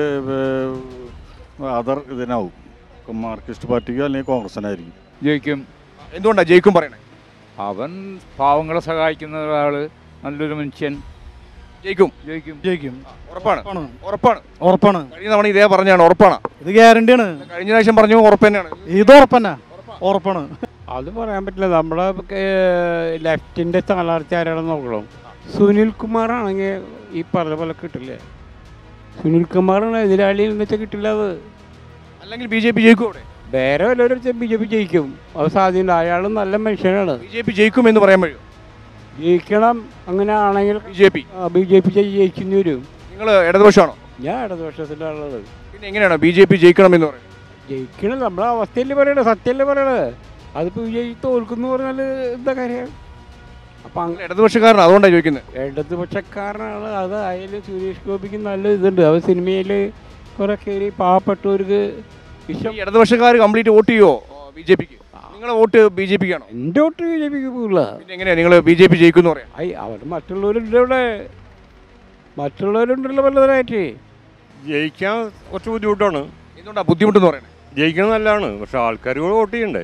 അതർ ഇതിനാവും മാർക്സിസ്റ്റ് പാർട്ടിക്കോ അല്ലെങ്കിൽ കോൺഗ്രസിനായിരിക്കും ജയിക്കും എന്തുകൊണ്ടാണ് ജയിക്കും പറയണേ അവൻ പാവങ്ങളെ സഹായിക്കുന്ന ഒരാള് നല്ലൊരു മനുഷ്യൻ ജയിക്കും ജയിക്കും ജയിക്കും ഉറപ്പാണ് ഉറപ്പാണ് ഉറപ്പാണ് കഴിഞ്ഞ തവണ ഇതേ പറഞ്ഞാണ് ഉറപ്പാണ് ഇത് ഗ്യാരണ്ടിയാണ് കഴിഞ്ഞ പ്രാവശ്യം പറഞ്ഞു ഉറപ്പ് തന്നെയാണ് ഇത് ഉറപ്പന്നെ ഉറപ്പാണ് അത് പറയാൻ പറ്റില്ല നമ്മുടെ ലെഫ്റ്റിൻ്റെ സ്ഥാനാർത്ഥി ആരാണെന്ന് നോക്കണം സുനിൽ കുമാർ ആണെങ്കിൽ ഈ പറഞ്ഞ പോലെ കിട്ടില്ലേ സുനിൽ കുമാറാണ് എതിരാളി എന്ന് വെച്ചാൽ കിട്ടില്ല അത് അല്ലെങ്കിൽ ബി ജെ പി ജയിക്കും അവിടെ വേറെ വല്ലവരും ബി ജെ പി ജയിക്കും അത് സാധ്യത അയാൾ നല്ല മനുഷ്യനാണ് ബി ജെ പി ജയിക്കും എന്ന് പറയാൻ കഴിയും ജയിക്കണം അങ്ങനെ ആണെങ്കിൽ B J P B J P ജയിക്കുന്നു വരും നിങ്ങൾ ഇടതുപക്ഷമാണോ ഞാൻ ഇടതുപക്ഷത്തിൻ്റെ ആളുള്ളത് പിന്നെ എങ്ങനെയാണ് ബി ജെ പി ജയിക്കണം എന്ന് പറയുന്നത് ജയിക്കണം നമ്മളെ അവസ്ഥയല്ലേ പറയണത് സത്യമല്ലേ പറയണത് അതിപ്പോൾ വിജയ് തോൽക്കുന്നു പറഞ്ഞാൽ എന്താ കാര്യം അപ്പം നിങ്ങൾ ഇടതുപക്ഷക്കാരനാണ് അതുകൊണ്ടാണ് ചോദിക്കുന്നത് ഇടതുപക്ഷക്കാരനാണ് അത് അതിൽ സുരേഷ് ഗോപിക്ക് നല്ല ഇതുണ്ട് അത് സിനിമയിൽ കുറെ കയറി പാവപ്പെട്ടവർക്ക് ഇഷ്ടം ഈ ഇടതുപക്ഷക്കാർ കംപ്ലീറ്റ് വോട്ട് ചെയ്യുമോ ബി ജെ പിക്ക് നിങ്ങളെ വോട്ട് ബി ജെ പിക്കാണോ എൻ്റെ വോട്ട് ബി ജെ പിക്ക് പോകില്ല പിന്നെ എങ്ങനെയാ നിങ്ങൾ ബി ജെ പി ജയിക്കുന്നു പറയാം ഐ അവിടെ മറ്റുള്ളവരുണ്ട് ഇവിടെ മറ്റുള്ളവരുണ്ടല്ലോ വല്ലതായിട്ട് ജയിക്കാൻ കുറച്ച് ബുദ്ധിമുട്ടാണ് എന്തുകൊണ്ടാ ബുദ്ധിമുട്ടെന്ന് പറയുന്നത് ജയിക്കണം നല്ലതാണ് പക്ഷെ ആൾക്കാർ കൂടെ വോട്ട് ചെയ്യണ്ടേ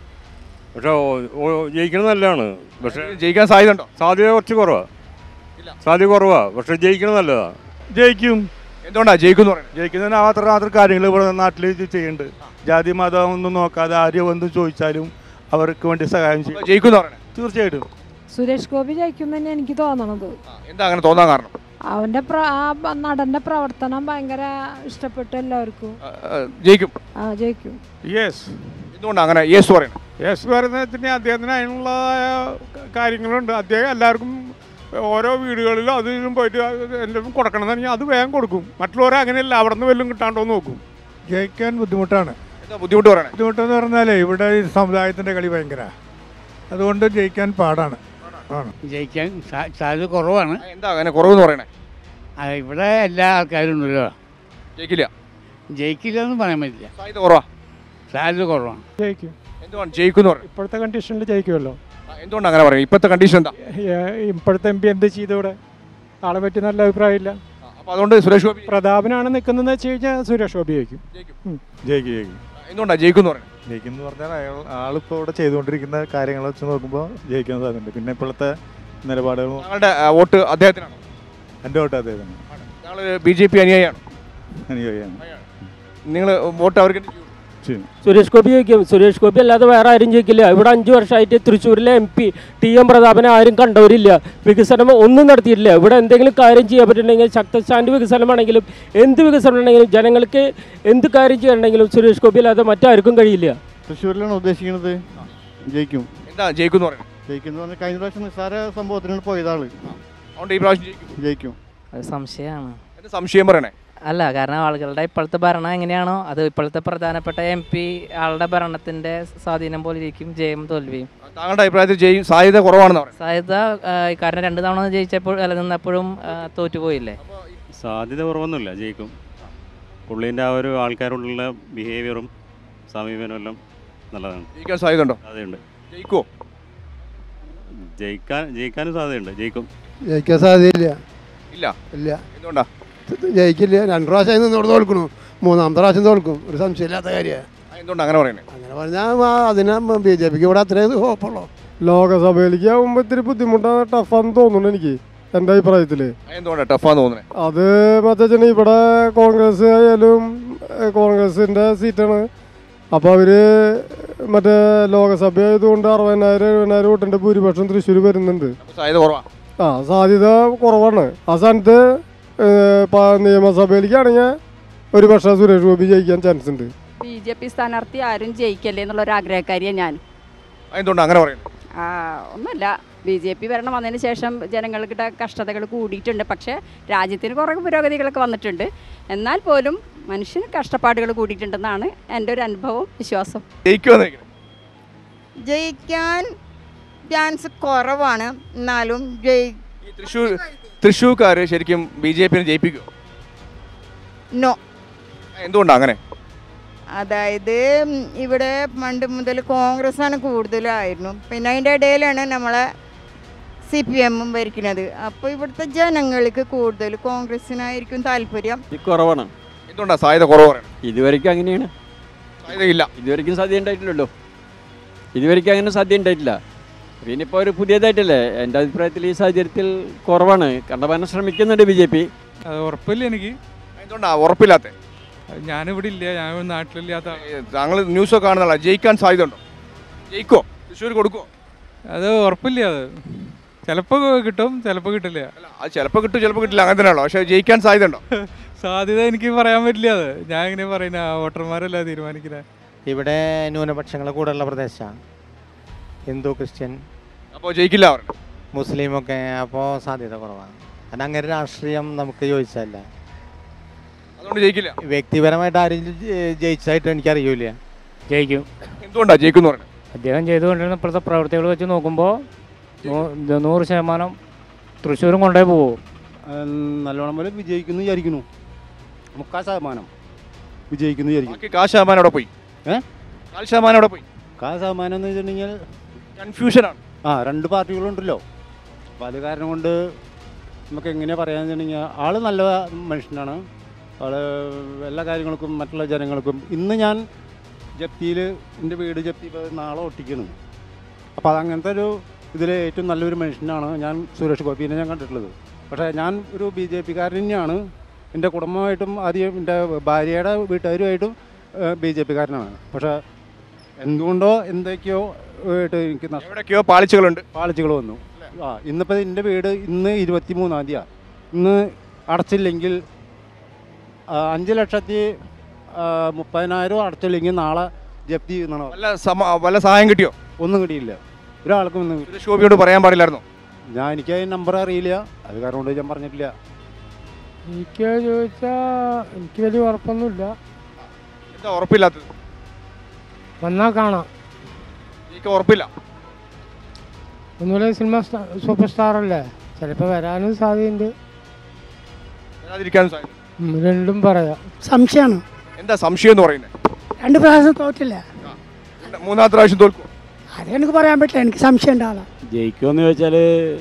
പക്ഷെ ഓ- ഓ- ജയിക്കണം നല്ലതാണ് പക്ഷെ ജയിക്കാൻ സാധ്യത ഉണ്ടോ സാധ്യത കുറച്ച് കുറവാ സാധ്യത കുറവാ പക്ഷെ ജയിക്കണം നല്ലതാ ജയിക്കും എന്തുകൊണ്ടാ ജയിക്കുന്നു പറയുന്നത് ജയിക്കുന്നതിന് മാത്രം മാത്രം കാര്യങ്ങൾ ഇവിടെ നാട്ടിൽ ചെയ്യുന്നുണ്ട് ജാതി മതം ഒന്നും നോക്കാതെ ആരും എന്തും ചോദിച്ചാലും അവർക്ക് വേണ്ടി സഹായം ചെയ്യും ജയിക്കുന്നു പറയുന്നത് തീർച്ചയായിട്ടും സുരേഷ് ഗോപി ജയിക്കും തന്നെ എനിക്ക് തോന്നണത് എന്താ അങ്ങനെ തോന്നാൻ കാരണം അവന്റെ പ്ര- ആ ബ- നടന്റെ പ്രവർത്തനം ഭയങ്കര ഇഷ്ടപ്പെട്ടു എല്ലാവർക്കും ആ, ജയിക്കും ആ ജയിക്കും യെസ് എന്തുകൊണ്ടാണ് അങ്ങനെ യേസ് പറയുന്നത് യെസ് പറയുന്നതിന് അദ്ദേഹത്തിന് അതിനുള്ളതായ കാര്യങ്ങളുണ്ട് അദ്ദേഹം എല്ലാവർക്കും ഓരോ വീടുകളിലും അതിലും പോയിട്ട് എന്തെങ്കിലും കൊടുക്കണം എന്ന് പറഞ്ഞാൽ അത് വേഗം കൊടുക്കും മറ്റുള്ളവരെ അങ്ങനെയല്ല അവിടെ നിന്ന് വല്ലതും കിട്ടാണ്ടോ നോക്കും ജയിക്കാൻ ബുദ്ധിമുട്ടാണ് എന്താ ബുദ്ധിമുട്ട് പറയണേ ബുദ്ധിമുട്ടെന്ന് പറഞ്ഞാലേ ഇവിടെ ഈ സമുദായത്തിൻ്റെ കളി ഭയങ്കര അതുകൊണ്ട് ജയിക്കാൻ പാടാണ് ആണ് ജയിക്കാൻ സാ- സാധ്യത കുറവാണ് എന്താ അങ്ങനെ കുറവെന്ന് പറയണേ ആ, ഇവിടെ എല്ലാ ആൾക്കാരും ഉണ്ടല്ലോ ജയിക്കില്ല ജയിക്കില്ല എന്ന് പറയാൻ പറ്റില്ല സാധ്യത കുറവാ സാധ്യത കുറവാണ് ജയിക്കും എന്തുകൊണ്ട് ജയിക്കുന്നു പറയും ഇപ്പോഴത്തെ കണ്ടീഷനിൽ ജയിക്കുമല്ലോ എന്തുകൊണ്ട് അങ്ങനെ പറയും ഇപ്പോഴത്തെ കണ്ടീഷൻ എന്താ ഇപ്പോഴത്തെ എം പി എന്ത് ചെയ്തു ഇവിടെ ആളെ പറ്റി നല്ല അഭിപ്രായമില്ല അപ്പൊ അതുകൊണ്ട് സുരേഷ് ഗോപി പ്രതാപനാണ് നിൽക്കുന്നതെന്ന് വെച്ച് കഴിഞ്ഞാൽ സുരേഷ് ഗോപി ജയിക്കും ഉം. ജയിക്കും ജയിക്കും എന്തുകൊണ്ടാ ജയിക്കുന്നു പറയുന്നത് ജയിക്കും എന്ന് പറഞ്ഞാൽ അയാൾ ആളിപ്പോൾ ഇവിടെ ചെയ്തുകൊണ്ടിരിക്കുന്ന കാര്യങ്ങൾ വെച്ച് നോക്കുമ്പോൾ ജയിക്കാൻ സാധ്യതയുണ്ട് പിന്നെ ഇപ്പോഴത്തെ നിലപാടുകൾ ഞങ്ങളുടെ വോട്ട് അദ്ദേഹത്തിനാണോ എൻ്റെ വോട്ട് അദ്ദേഹത്തിന് ഞങ്ങൾ ബി ജെ പി അനുയായിയാണ് അനുയോജ്യമാണ് നിങ്ങൾ വോട്ട് അവർക്ക് തന്നെ ചെയ്യൂ. ചെയ്യും സുരേഷ് ഗോപി ജയിക്കും സുരേഷ് ഗോപി അല്ലാതെ വേറെ ആരും ജയിക്കില്ല ഇവിടെ അഞ്ചു വർഷമായിട്ട് തൃശ്ശൂരിലെ എം പി ടി എം പ്രതാപനെ ആരും കണ്ടവരില്ല വികസനം ഒന്നും നടത്തിയിട്ടില്ല ഇവിടെ എന്തെങ്കിലും കാര്യം ചെയ്യാൻ പറ്റുന്നുണ്ടെങ്കിൽ ശക്തസ്ഥാൻ്റെ വികസനമാണെങ്കിലും എന്ത് വികസനം ഉണ്ടെങ്കിലും ജനങ്ങൾക്ക് എന്ത് കാര്യം ചെയ്യണമെങ്കിലും സുരേഷ് ഗോപി അല്ലാതെ മറ്റാർക്കും കഴിയില്ല തൃശ്ശൂരിലാണ് ഉദ്ദേശിക്കുന്നത് ജയിക്കും എന്താ ജയിക്കുന്നു പറയുന്നത് ജയിക്കും പറഞ്ഞാൽ കഴിഞ്ഞ പ്രാവശ്യം നിസ്സാര സംഭവത്തിനാണ് പോയതാള് അതുകൊണ്ട് ഈ പ്രാവശ്യം ജയിക്കും ജയിക്കും അത് സംശയമാണ് എന്താ സംശയം പറയണേ അല്ല കാരണം ആളുകളുടെ ഇപ്പോഴത്തെ ഭരണം എങ്ങനെയാണോ അത് ഇപ്പോഴത്തെ പ്രധാനപ്പെട്ട എം പി ആളുടെ ഭരണത്തിന്റെ സ്വാധീനം പോലെ ഇരിക്കും ജയം തോൽവിയും താങ്കളുടെ അഭിപ്രായത്തിൽ ജയി സാധ്യത കുറവാണെന്ന് പറയുന്നത് സാധ്യത ആ, കാരണം രണ്ട് തവണ ജയിച്ചപ്പോൾ അല്ല നിന്നപ്പോഴും ആ, തോറ്റുപോയില്ലേ സാധ്യത കുറവൊന്നുമില്ല ജയിക്കും പുള്ളീൻ്റെ ആ ഒരു ആൾക്കാരോടുള്ള ബിഹേവിയറും സമീപനവും എല്ലാം നല്ലതാണ് ജയിക്കാൻ സാധ്യതയുണ്ടോ സാധ്യതയുണ്ട് ജയിക്കുമോ ജയിക്കാൻ ജയിക്കാനും സാധ്യതയുണ്ട് ജയിക്കും ജയിക്കാൻ സാധ്യതയില്ല ഇല്ല ഇല്ല എന്തുകൊണ്ടാ ജയിക്കില്ല രണ്ട് പ്രാവശ്യം നിന്നോട് തോൽക്കണു മൂന്നാമത്തെ പ്രാവശ്യം തോൽക്കും ഒരു സംശയമില്ലാത്ത കാര്യമാണ് എന്തുകൊണ്ട് അങ്ങനെ പറയുന്നത് അങ്ങനെ പറഞ്ഞാൽ അതിന് ബി ജെ പിക്ക് ഇവിടെ അത്രയും ഹോപ്പുള്ളൂ ലോകസഭയിലേക്ക് ആകുമ്പോൾ ഇത്തിരി ബുദ്ധിമുട്ടാണ് ടഫാന്ന് തോന്നുന്നു എനിക്ക് എൻ്റെ അഭിപ്രായത്തിൽ എന്തുകൊണ്ടാണ് ടഫാന്ന് തോന്നുന്നത് അത് മറ്റേ ഇവിടെ കോൺഗ്രസ് ആയാലും ഏഹ്, കോൺഗ്രസിൻ്റെ സീറ്റാണ് അപ്പോൾ അവർ മറ്റേ ലോകസഭ ആയതുകൊണ്ട് അറുപതിനായിരം എഴുപതിനായിരം വോട്ടിൻ്റെ ഭൂരിപക്ഷം തൃശ്ശൂർ വരുന്നുണ്ട് സാധ്യത കുറവാ ആ സാധ്യത കുറവാണ് ആ സ്ഥാനത്ത് ഏഹ്, പ- നിയമസഭയിലേക്കാണെങ്കിൽ ഒരു പക്ഷേ സുരേഷ് ഗോപി ജയിക്കാൻ ചാൻസ് ഉണ്ട് ബി ജെ പി സ്ഥാനാർത്ഥി ആരും ജയിക്കല്ലേ എന്നുള്ള ഒരു ആഗ്രഹക്കാരിയാണ് ഞാൻ എന്തുകൊണ്ട് അങ്ങനെ പറയുന്നത് ആ, ഒന്നുമില്ല ബി ജെ പി ഭരണം വന്നതിന് ശേഷം ജനങ്ങളുടെ കഷ്ടതകൾ കൂടിയിട്ടുണ്ട് പക്ഷേ രാജ്യത്തിന് കുറേ പുരോഗതികളൊക്കെ വന്നിട്ടുണ്ട് എന്നാൽ പോലും മനുഷ്യന് കഷ്ടപ്പാടുകൾ കൂടിയിട്ടുണ്ടെന്നാണ് എൻ്റെ ഒരു അനുഭവം വിശ്വാസം ജയിക്കുമെന്ന് ജയിക്കാൻ ചാൻസ് കുറവാണ് എന്നാലും ജയി തൃശ്ശൂർ തൃശ്ശൂർക്കാർ ശരിക്കും ബി ജെ പിനെ ജയിപ്പിക്കുമോ നോ എന്തുകൊണ്ടാണ് അങ്ങനെ അതായത് ഉം, ഇവിടെ പണ്ട് മുതൽ കോൺഗ്രസ് ആണ് കൂടുതലായിരുന്നു പിന്നെ അതിൻ്റെ ഇടയിലാണ് നമ്മളെ സി പി എമ്മും ഭരിക്കുന്നത് അപ്പോൾ ഇവിടുത്തെ ജനങ്ങൾക്ക് കൂടുതൽ കോൺഗ്രസിനായിരിക്കും താല്പര്യം കുറവാണ് എന്തുകൊണ്ടാണ് സാധ്യത കുറവ് പറയുന്നത് ഇതുവരെയ്ക്കും അങ്ങനെയാണ് സാധ്യതയില്ല ഇതുവരെയ്ക്കും സാധ്യത ഉണ്ടായിട്ടില്ലല്ലോ ഇതുവരെയ്ക്കും അങ്ങനെ സാധ്യത ഉണ്ടായിട്ടില്ല പിന്നെ ഇപ്പോൾ ഒരു പുതിയതായിട്ടല്ലേ എൻ്റെ അഭിപ്രായത്തിൽ ഈ സാഹചര്യത്തിൽ കുറവാണ് കണ്ടമാനം ശ്രമിക്കുന്നുണ്ട് ബി ജെ പി അത് ഉറപ്പില്ല എനിക്ക് എന്തുകൊണ്ടാണ് ഉറപ്പില്ലാത്ത ഞാനിവിടെ ഇല്ല ഞാൻ നാട്ടിലില്ലാത്ത താങ്കൾ ന്യൂസൊക്കെ കാണുന്നതാ ജയിക്കാൻ സാധ്യത ഉണ്ടോ ജയിക്കോ തൃശ്ശൂർ കൊടുക്കുമോ അത് ഉറപ്പില്ല അത് ചിലപ്പോൾ കിട്ടും ചിലപ്പോൾ കിട്ടില്ല അത് ചിലപ്പോൾ കിട്ടും ചിലപ്പോൾ കിട്ടില്ല അങ്ങനെ തന്നെയാണോ പക്ഷേ ജയിക്കാൻ സാധ്യത ഉണ്ടോ സാധ്യത എനിക്ക് പറയാൻ പറ്റില്ല അത് ഞാൻ ഇങ്ങനെ പറയുന്ന വോട്ടർമാരല്ല തീരുമാനിക്കുന്നത് ഇവിടെ ന്യൂനപക്ഷങ്ങൾ കൂടുതലുള്ള പ്രദേശമാണ് ഹിന്ദു ക്രിസ്ത്യൻ അപ്പോൾ ജയിക്കില്ല അവർ മുസ്ലിമൊക്കെ അപ്പോൾ സാധ്യത കുറവാണ് കാരണം അങ്ങനെ രാഷ്ട്രീയം നമുക്ക് ചോദിച്ചല്ല അതുകൊണ്ട് ജയിക്കില്ല വ്യക്തിപരമായിട്ട് ആരും ജ- ജയിച്ചതായിട്ട് എനിക്കറിയൂല ജയിക്കും എന്തുകൊണ്ടാണ് ജയിക്കുന്നു പറയുന്നത് അദ്ദേഹം ചെയ്തുകൊണ്ടിരുന്ന ഇപ്പോഴത്തെ പ്രവൃത്തികൾ വെച്ച് നോക്കുമ്പോൾ നൂ- നൂറ് ശതമാനം തൃശ്ശൂരും കൊണ്ടേ പോകും നല്ലോണം പോലെ വിജയിക്കുന്നു വിചാരിക്കുന്നു മുക്കാൽ ശതമാനം വിജയിക്കുന്നു വിചാരിക്കുന്നു ബാക്കി കാ ശതമാനം അവിടെ പോയി ഏ കാൽ ശതമാനം അവിടെ പോയി കാൽ ശതമാനം എന്ന് വെച്ചിട്ടുണ്ടെങ്കിൽ കൺഫ്യൂഷനാണ് ആ രണ്ട് പാർട്ടികളുണ്ടല്ലോ അപ്പോൾ അത് കാരണം കൊണ്ട് നമുക്ക് എങ്ങനെ പറയാന്ന് വെച്ചിട്ടുണ്ടെങ്കിൽ ആൾ നല്ല മനുഷ്യനാണ് ആൾ എല്ലാ കാര്യങ്ങൾക്കും മറ്റുള്ള ജനങ്ങൾക്കും ഇന്ന് ഞാൻ ജപ്തിയിൽ എൻ്റെ വീട് ജപ്തി ഇപ്പോൾ നാളെ ഒട്ടിക്കണം അപ്പോൾ അത് അങ്ങനത്തെ ഒരു ഇതിൽ ഏറ്റവും നല്ലൊരു മനുഷ്യനാണ് ഞാൻ സുരേഷ് ഗോപിനെ ഞാൻ കണ്ടിട്ടുള്ളത് പക്ഷേ ഞാൻ ഒരു ബി ജെ പിക്കാരൻ തന്നെയാണ് എൻ്റെ കുടുംബമായിട്ടും ആദ്യം എൻ്റെ ഭാര്യയുടെ വീട്ടുകാരുമായിട്ടും ബി ജെ പിക്കാരനാണ് പക്ഷേ എന്തുകൊണ്ടോ എന്തൊക്കെയോ ആയിട്ട് എനിക്ക് നഷ്ട- എവിടെയൊക്കെയോ പാളിച്ചകളുണ്ട് പാളിച്ചകൾ വന്നു ആ ഇന്നിപ്പോൾ എൻ്റെ വീട് ഇന്ന് ഇരുപത്തി മൂന്നാം തീയതി ഇന്ന് അടച്ചില്ലെങ്കിൽ ആ, അഞ്ച് ലക്ഷത്തി ആ, മുപ്പതിനായിരം അടച്ചില്ലെങ്കിൽ നാളെ ജപ്തി ചെയ്യുന്നതാണ് വല്ല സമ വല്ല സഹായം കിട്ടിയോ ഒന്നും കിട്ടിയില്ല ഒരാൾക്കും ഒന്നും സുരേഷ് ഗോപിയോട് പറയാൻ പാടില്ലായിരുന്നോ ഞാൻ എനിക്ക് അതിന് നമ്പർ അറിയില്ല അത് കാരണം കൊണ്ട് ഞാൻ പറഞ്ഞിട്ടില്ല എനിക്ക് ചോദിച്ചാൽ എനിക്ക് വലിയ ഉറപ്പൊന്നുമില്ല എന്താ ഉറപ്പില്ലാത്തത് വന്നാൽ കാണാം എനിക്ക് ഉറപ്പില്ല ഒന്നുമില്ല സിനിമ സ്റ്റാ- സൂപ്പർ സ്റ്റാർ അല്ലേ ചിലപ്പോൾ വരാനും സാധ്യതയുണ്ട് വരാതിരിക്കാനും സാധ്യത ഉം, രണ്ടും പറയാം സംശയമാണ് എന്താ സംശയം എന്ന് പറയുന്നത് രണ്ട് പ്രാവശ്യം തോറ്റില്ല മൂന്നാമത്തെ പ്രാവശ്യം തോൽക്കും അത് എനിക്ക് പറയാൻ പറ്റില്ല എനിക്ക് സംശയം ഉണ്ടാകാം ജയിക്കുമെന്ന് ചോദിച്ചാൽ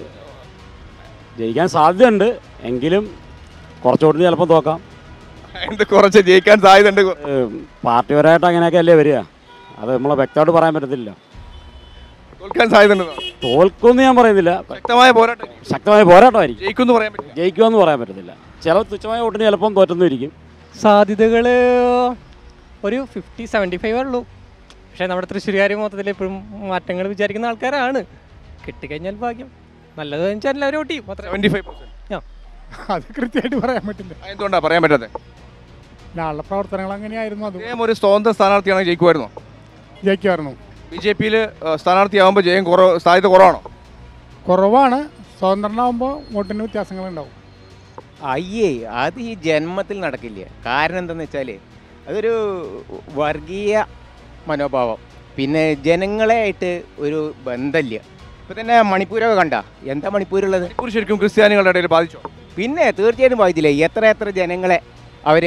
ജയിക്കാൻ സാധ്യതയുണ്ട് എങ്കിലും കുറച്ചുകൂടി ചിലപ്പോൾ തോക്കാം എന്ത് കുറച്ച് ജയിക്കാൻ സാധ്യതയുണ്ട് പാർട്ടിപരമായിട്ട് അങ്ങനെയൊക്കെ അല്ലേ വരിക അത് നമ്മളെ വ്യക്തമായിട്ട് പറയാൻ പറ്റത്തില്ല തോൽക്കാൻ സാധ്യതയുണ്ട് തോൽക്കുമെന്ന് ഞാൻ പറയുന്നില്ല ശക്തമായ പോരാട്ടം ശക്തമായ പോരാട്ടമായിരിക്കും ജയിക്കുമെന്ന് പറയാൻ പറ്റില്ല ജയിക്കുമെന്ന് പറയാൻ പറ്റത്തില്ല ചില തുച്ഛമായ വോട്ടിന് ചിലപ്പം തോറ്റെന്നും ഇരിക്കും സാധ്യതകൾ ഒരു ഫിഫ്റ്റി സെവൻറ്റി ഫൈവ് ഉള്ളൂ പക്ഷേ നമ്മുടെ തൃശ്ശൂരുകാർ മൊത്തത്തിൽ എപ്പോഴും മാറ്റങ്ങൾ വിചാരിക്കുന്ന ആൾക്കാരാണ് കിട്ടിക്കഴിഞ്ഞാൽ ഭാഗ്യം നല്ലത് വെച്ചാൽ എല്ലാവരും വോട്ട് ചെയ്യും അത്രേ. സെവൻറ്റി ഫൈവ് ആ. അത് കൃത്യമായിട്ട് പറയാൻ പറ്റില്ല എന്തുകൊണ്ടാ പറയാൻ പറ്റാതെ നാളെ പ്രവർത്തനങ്ങൾ അങ്ങനെയായിരുന്നു അത് അദ്ദേഹം ഒരു സ്വതന്ത്ര സ്ഥാനാർത്ഥിയാണെങ്കിൽ ജയിക്കുമായിരുന്നോ ജയിക്കുമായിരുന്നു ബി ജെ പിയിൽ സ്ഥാനാർത്ഥിയാകുമ്പോൾ ജയം കുറവ് സാധ്യത കുറവാണോ കുറവാണ് സ്വതന്ത്രനാകുമ്പോൾ വോട്ടിന് വ്യത്യാസങ്ങളുണ്ടാവും അയ്യേ അത് ഈ ജന്മത്തിൽ നടക്കില്ല കാരണം എന്താണെന്ന് വെച്ചാൽ അതൊരു വർഗീയ മനോഭാവം പിന്നെ ജനങ്ങളെ ആയിട്ട് ഒരു ബന്ധമില്ല ഇപ്പം തന്നെ മണിപ്പൂരൊക്കെ കണ്ട എന്താ മണിപ്പൂരുള്ളത് മണിപ്പൂർ ശരിക്കും ക്രിസ്ത്യാനികളുടെ ഇടയിൽ ബാധിച്ചോ പിന്നെ തീർച്ചയായിട്ടും ബാധിച്ചില്ലേ എത്ര എത്ര ജനങ്ങളെ അവർ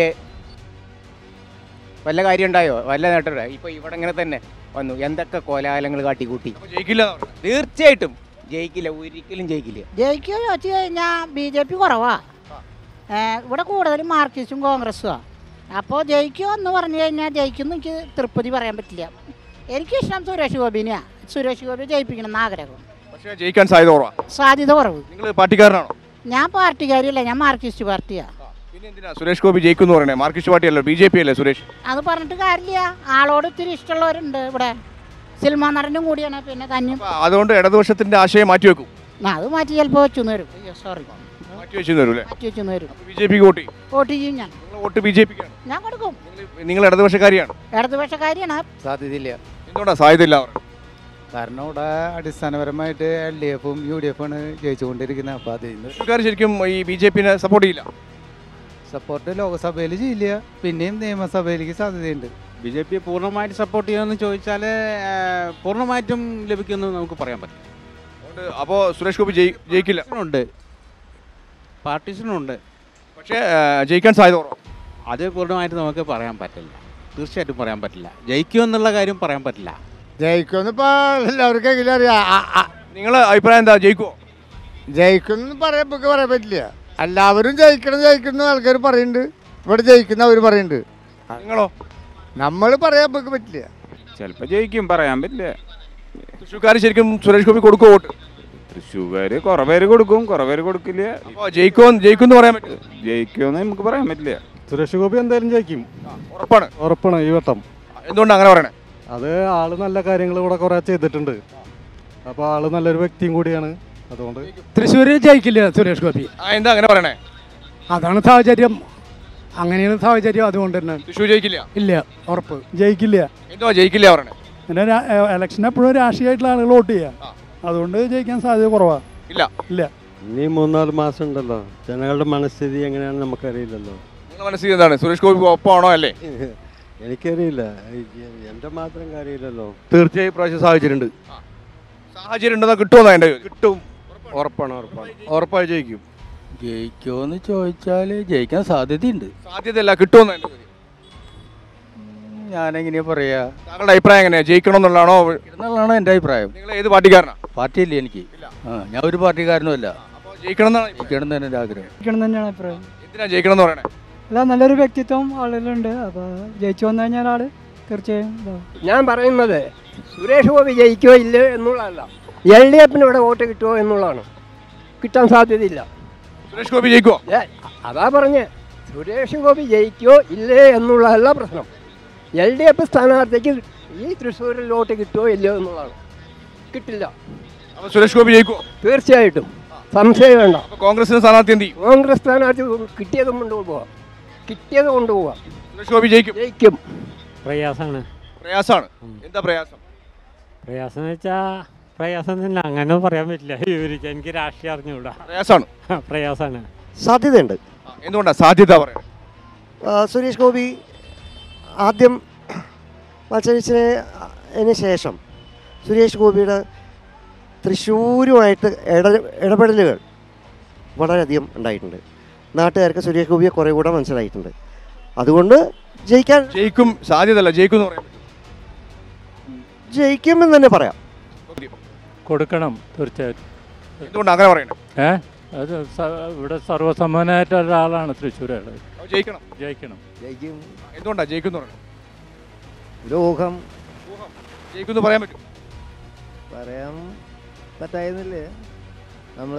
വല്ല കാര്യം ഉണ്ടായോ വല്ല നേട്ടമുണ്ടോ ഇപ്പോൾ ഇവിടെ ഇങ്ങനെ തന്നെ വന്നു എന്തൊക്കെ കോലാഹലങ്ങൾ കാട്ടിക്കൂട്ടി ജയിക്കില്ല തീർച്ചയായിട്ടും ജയിക്കില്ല ഒരിക്കലും ജയിക്കില്ല ജയിക്കുക ചോദിച്ചു കഴിഞ്ഞാൽ ബി ജെ പി കുറവാ ഏ, ഇവിടെ കൂടുതലും മാർക്സിസ്റ്റും കോൺഗ്രസ്സുമാണ് അപ്പോൾ ജയിക്കുമോ എന്ന് പറഞ്ഞു കഴിഞ്ഞാൽ ജയിക്കുമെന്ന് എനിക്ക് തൃപ്തി പറയാൻ പറ്റില്ല എനിക്കിഷ്ടം സുരേഷ് ഗോപിനെയാണ് സുരേഷ് ഗോപി ജയിപ്പിക്കണം എന്ന് ആഗ്രഹം പക്ഷേ ജയിക്കാൻ സാധ്യത കുറവാണ് സാധ്യത കുറവ് നിങ്ങൾ പാർട്ടിക്കാരനാണോ ഞാൻ പാർട്ടിക്കാരിയല്ല ഞാൻ മാർക്സിസ്റ്റ് പാർട്ടിയാണ് എന്തിനാ സുരേഷ് ഗോപി ജയിക്കും എന്ന് പറയണേ മാർക്സിസ്റ്റ് പാർട്ടി അല്ലേ ബി ജെ പി അല്ലേ സുരേഷ് അത് പറഞ്ഞിട്ട് കാര്യമില്ല ആളോട് ഇത്തിരി ഇഷ്ടമുള്ളവരുണ്ട് ഇവിടെ സിനിമാ നടനും കൂടിയാണ് പിന്നെ കഞ്ഞും അതുകൊണ്ട് ഇടതുപക്ഷത്തിന്റെ ആശയം മാറ്റിവെക്കും ആ, അത് മാറ്റി ചിലപ്പോൾ വെച്ചു വരും അയ്യോ സോറി മാറ്റി വെച്ചു തരും അല്ലേ മാറ്റി വെച്ചു വരും ബി ജെ പിക്ക് വോട്ട് ചെയ്യും വോട്ട് ചെയ്യും ഞാൻ നിങ്ങൾ വോട്ട് ബി ജെ പിക്കാണ് ഞാൻ കൊടുക്കും നിങ്ങൾ ഇടതുപക്ഷക്കാരിയാണ് ഇടതുപക്ഷക്കാരിയാണ് സാധ്യതയില്ല എന്തുകൊണ്ടാ സാധ്യത ഇല്ല അവർക്ക് കാരണം ഇവിടെ അടിസ്ഥാനപരമായിട്ട് എൽ ഡി എഫും യു ഡി എഫും ആണ് ജയിച്ചുകൊണ്ടിരിക്കുന്നത് അപ്പോൾ അതിൽ നിന്ന് തൃശ്ശൂർക്കാർ ശരിക്കും ഈ ബി ജെ പിനെ സപ്പോർട്ട് ചെയ്യില്ല സപ്പോർട്ട് ലോക്സഭയിൽ ചെയ്യില്ല പിന്നെയും നിയമസഭയിലേക്ക് സാധ്യതയുണ്ട് ബി ജെ പി പൂർണ്ണമായിട്ട് സപ്പോർട്ട് ചെയ്യുമെന്ന് ചോദിച്ചാൽ പൂർണ്ണമായിട്ടും ലഭിക്കുമെന്ന് നമുക്ക് പറയാൻ പറ്റില്ല അതുകൊണ്ട് അപ്പോൾ സുരേഷ് ഗോപി ജയി- ജയിക്കില്ല ഉണ്ട് പാർട്ടീഷനുണ്ട് പക്ഷേ ആ, ജയിക്കാൻ സാധ്യത കുറവാണ് അത് പൂർണ്ണമായിട്ട് നമുക്ക് പറയാൻ പറ്റില്ല തീർച്ചയായിട്ടും പറയാൻ പറ്റില്ല ജയിക്കുമെന്നുള്ള കാര്യം പറയാൻ പറ്റില്ല ജയിക്കുമെന്ന് ഇപ്പോൾ എല്ലാവർക്കും എങ്കിലും അറിയാം ആ- ആ- നിങ്ങളെ അഭിപ്രായം എന്താ ജയിക്കുമോ ജയിക്കുമെന്ന് പറയാൻ നമുക്ക് പറയാൻ പറ്റില്ല എല്ലാവരും ജയിക്കണം ജയിക്കുന്ന ആൾക്കാർ പറയുന്നുണ്ട് ഇവിടെ ജയിക്കുന്ന അവർ പറയുന്നുണ്ട് നിങ്ങളോ നമ്മൾ പറയാൻ നമുക്ക് പറ്റില്ല ചിലപ്പോൾ ജയിക്കും പറയാൻ പറ്റില്ല തൃശ്ശൂർക്കാർ ശരിക്കും സുരേഷ് ഗോപി കൊടുക്കുമോ വോട്ട് തൃശ്ശൂർക്കാർ കുറേ പേര് കൊടുക്കും കുറേ പേര് കൊടുക്കില്ല അപ്പോൾ ജയിക്കുമോ ജയിക്കുമെന്ന് പറയാൻ പറ്റും ജയിക്കുമെന്ന് നമുക്ക് പറയാൻ പറ്റില്ല സുരേഷ് ഗോപി എന്തായാലും ജയിക്കും ഉറപ്പാണ് ഉറപ്പാണ് ഈ വട്ടം എന്തുകൊണ്ട് അങ്ങനെ പറയണേ അത് ആള് നല്ല കാര്യങ്ങൾ ഇവിടെ കുറെ ചെയ്തിട്ടുണ്ട് അപ്പോൾ ആള് നല്ലൊരു വ്യക്തിയും കൂടിയാണ് അതുകൊണ്ട് തൃശ്ശൂർ ജയിക്കില്ല സുരേഷ് ഗോപി ആ എന്താ അങ്ങനെ പറയണേ അതാണ് സാഹചര്യം അങ്ങനെയാണ് സാഹചര്യം അതുകൊണ്ട് തന്നെ തൃശ്ശൂർ ജയിക്കില്ല ഇല്ല ഉറപ്പ് ജയിക്കില്ല എന്തുവാ ജയിക്കില്ല പറയണേ പിന്നെ ഇലക്ഷൻ എപ്പോഴും രാഷ്ട്രീയമായിട്ടുള്ള ആളുകൾ വോട്ട് ചെയ്യുക അതുകൊണ്ട് ജയിക്കാൻ സാധ്യത കുറവാണ് ഇല്ല ഇല്ല ഇനി മൂന്നാല് മാസം ഉണ്ടല്ലോ ജനങ്ങളുടെ മനസ്ഥിതി എങ്ങനെയാണെന്ന് നമുക്കറിയില്ലല്ലോ നിങ്ങളുടെ മനസ്സിൽ എന്താണ് സുരേഷ് ഗോപി ഒപ്പമാണോ അല്ലേ എനിക്കറിയില്ല എൻ്റെ മാത്രം കാര്യമില്ലല്ലോ തീർച്ചയായും പ്രാവശ്യം സാഹചര്യമുണ്ട് സാഹചര്യം ഉണ്ടെന്നാ കിട്ടുമെന്നാ എൻ്റെ കിട്ടും ഉറപ്പാണ് ഉറപ്പാണ് ഉറപ്പായി ജയിക്കും ജയിക്കുമെന്ന് ചോദിച്ചാൽ ജയിക്കാൻ സാധ്യതയുണ്ട് സാധ്യതയല്ല കിട്ടുമെന്നാ എൻ്റെ ചോദ്യം ഞാനെങ്ങനെയാ പറയാ താങ്കളുടെ അഭിപ്രായം എങ്ങനെയാ ജയിക്കണം എന്നുള്ളതാണോ എന്നുള്ളതാണ് എൻ്റെ അഭിപ്രായം നിങ്ങൾ ഏത് പാർട്ടിക്കാരനാ പാർട്ടിയില്ല എനിക്ക് ആ ഞാൻ ഒരു പാർട്ടിക്കാരനുമല്ല ജയിക്കണം എന്നാണ് ജയിക്കണം തന്നെ എൻ്റെ ആഗ്രഹം ജയിക്കണം തന്നെയാണ് അഭിപ്രായം എന്തിനാ ജയിക്കണം എന്ന് പറയണേ അല്ല നല്ലൊരു വ്യക്തിത്വം ആളുകളുണ്ട് അപ്പോൾ ജയിച്ചു വന്നു കഴിഞ്ഞാൽ ആള് തീർച്ചയായും ഇതാവും ഞാൻ പറയുന്നത് സുരേഷ് ഗോപി ജയിക്കുമോ ഇല്ലയോ എന്നുള്ളതല്ല എൽ ഡി എഫിന് ഇവിടെ വോട്ട് കിട്ടുമോ എന്നുള്ളതാണ് കിട്ടാൻ സാധ്യതയില്ല സുരേഷ് ഗോപി ജയിക്കുമോ ഏ, അതാ പറഞ്ഞ് സുരേഷ് ഗോപി ജയിക്കുമോ ഇല്ലേ എന്നുള്ളതല്ല പ്രശ്നം എൽ ഡി എഫ് സ്ഥാനാർത്ഥിക്ക് ഈ തൃശ്ശൂരിൽ വോട്ട് കിട്ടുമോ ഇല്ലയോ എന്നുള്ളതാണ് കിട്ടില്ല അപ്പോൾ സുരേഷ് ഗോപി ജയിക്കുമോ തീർച്ചയായിട്ടും സംശയം വേണ്ട അപ്പോൾ കോൺഗ്രസിന് സ്ഥാനാർത്ഥി എന്ത് ചെയ്യും കോൺഗ്രസ് സ്ഥാനാർത്ഥി കിട്ടിയത് കൊണ്ടുപോകാം കിട്ടിയത് കൊണ്ടുപോകാം സുരേഷ് ഗോപി ജയിക്കും ജയിക്കും പ്രയാസമാണ് പ്രയാസമാണ് എന്താ പ്രയാസം പ്രയാസം എന്ന് വെച്ചാൽ പ്രയാസം തന്നെ അങ്ങനെ പറയാൻ പറ്റില്ല വിവരിക്കാൻ എനിക്ക് രാഷ്ട്രീയം അറിഞ്ഞുകൂടാ പ്രയാസമാണ് പ്രയാസമാണ് സാധ്യതയുണ്ട് എന്തുകൊണ്ടാണ് സാധ്യത പറയുന്നത് ആ, സുരേഷ് ഗോപി ആദ്യം മത്സരിച്ചതിന് ശേഷം സുരേഷ് ഗോപിയുടെ തൃശ്ശൂരുമായിട്ട് ഇട ഇടപെടലുകൾ വളരെയധികം ഉണ്ടായിട്ടുണ്ട് നാട്ടുകാർക്ക് സുരേഷ് ഗോപിയെ കുറേ കൂടെ മനസ്സിലായിട്ടുണ്ട് അതുകൊണ്ട് ജയിക്കാൻ ജയിക്കും സാധ്യതയല്ല ജയിക്കും എന്ന് പറയാം ജയിക്കുമെന്ന് തന്നെ പറയാം കൊടുക്കണം തീർച്ചയായിട്ടും എന്തുകൊണ്ടാണ് അങ്ങനെ പറയുന്നത് ഏ അത് സ- ഇവിടെ സർവ്വസമ്മതനായിട്ട ഒരാളാണ് തൃശ്ശൂരുകൾ അപ്പോൾ ജയിക്കണം ജയിക്കണം ജയിക്കും എന്തുകൊണ്ടാണ് ജയിക്കും എന്ന് പറയുന്നത് രോഗം ജയിക്കും എന്ന് പറയാൻ പറ്റും പറയാൻ പറ്റായിരുന്നില്ലേ നമ്മൾ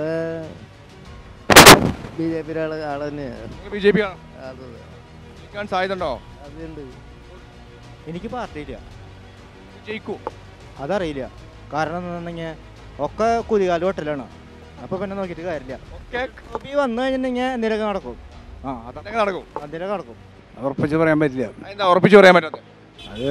ബി ജെ പിയുടെ ആള് ആൾ തന്നെയാണ് ബി ജെ പി ആണ് ജയിക്കാൻ സാധ്യത ഉണ്ടോ അതുണ്ട് എനിക്ക് പാർട്ടിയില്ല ജയിക്കൂ അതറിയില്ല കാരണം എന്താണെന്നുണ്ടെങ്കിൽ ഒക്കെ കുതികാല് ഹോട്ടലാണ് അപ്പോൾ പിന്നെ നോക്കിയിട്ട് കാര്യമില്ല ഗോപി വന്നു കഴിഞ്ഞിട്ടുണ്ടെങ്കിൽ എന്തെങ്കിലുമൊക്കെ നടക്കും ആ അതൊക്കെ നടക്കും എന്തെങ്കിലുമൊക്കെ നടക്കും ഉറപ്പിച്ച് പറയാൻ പറ്റില്ല എന്താ ഉറപ്പിച്ച് പറയാൻ പറ്റാത്തത് അത്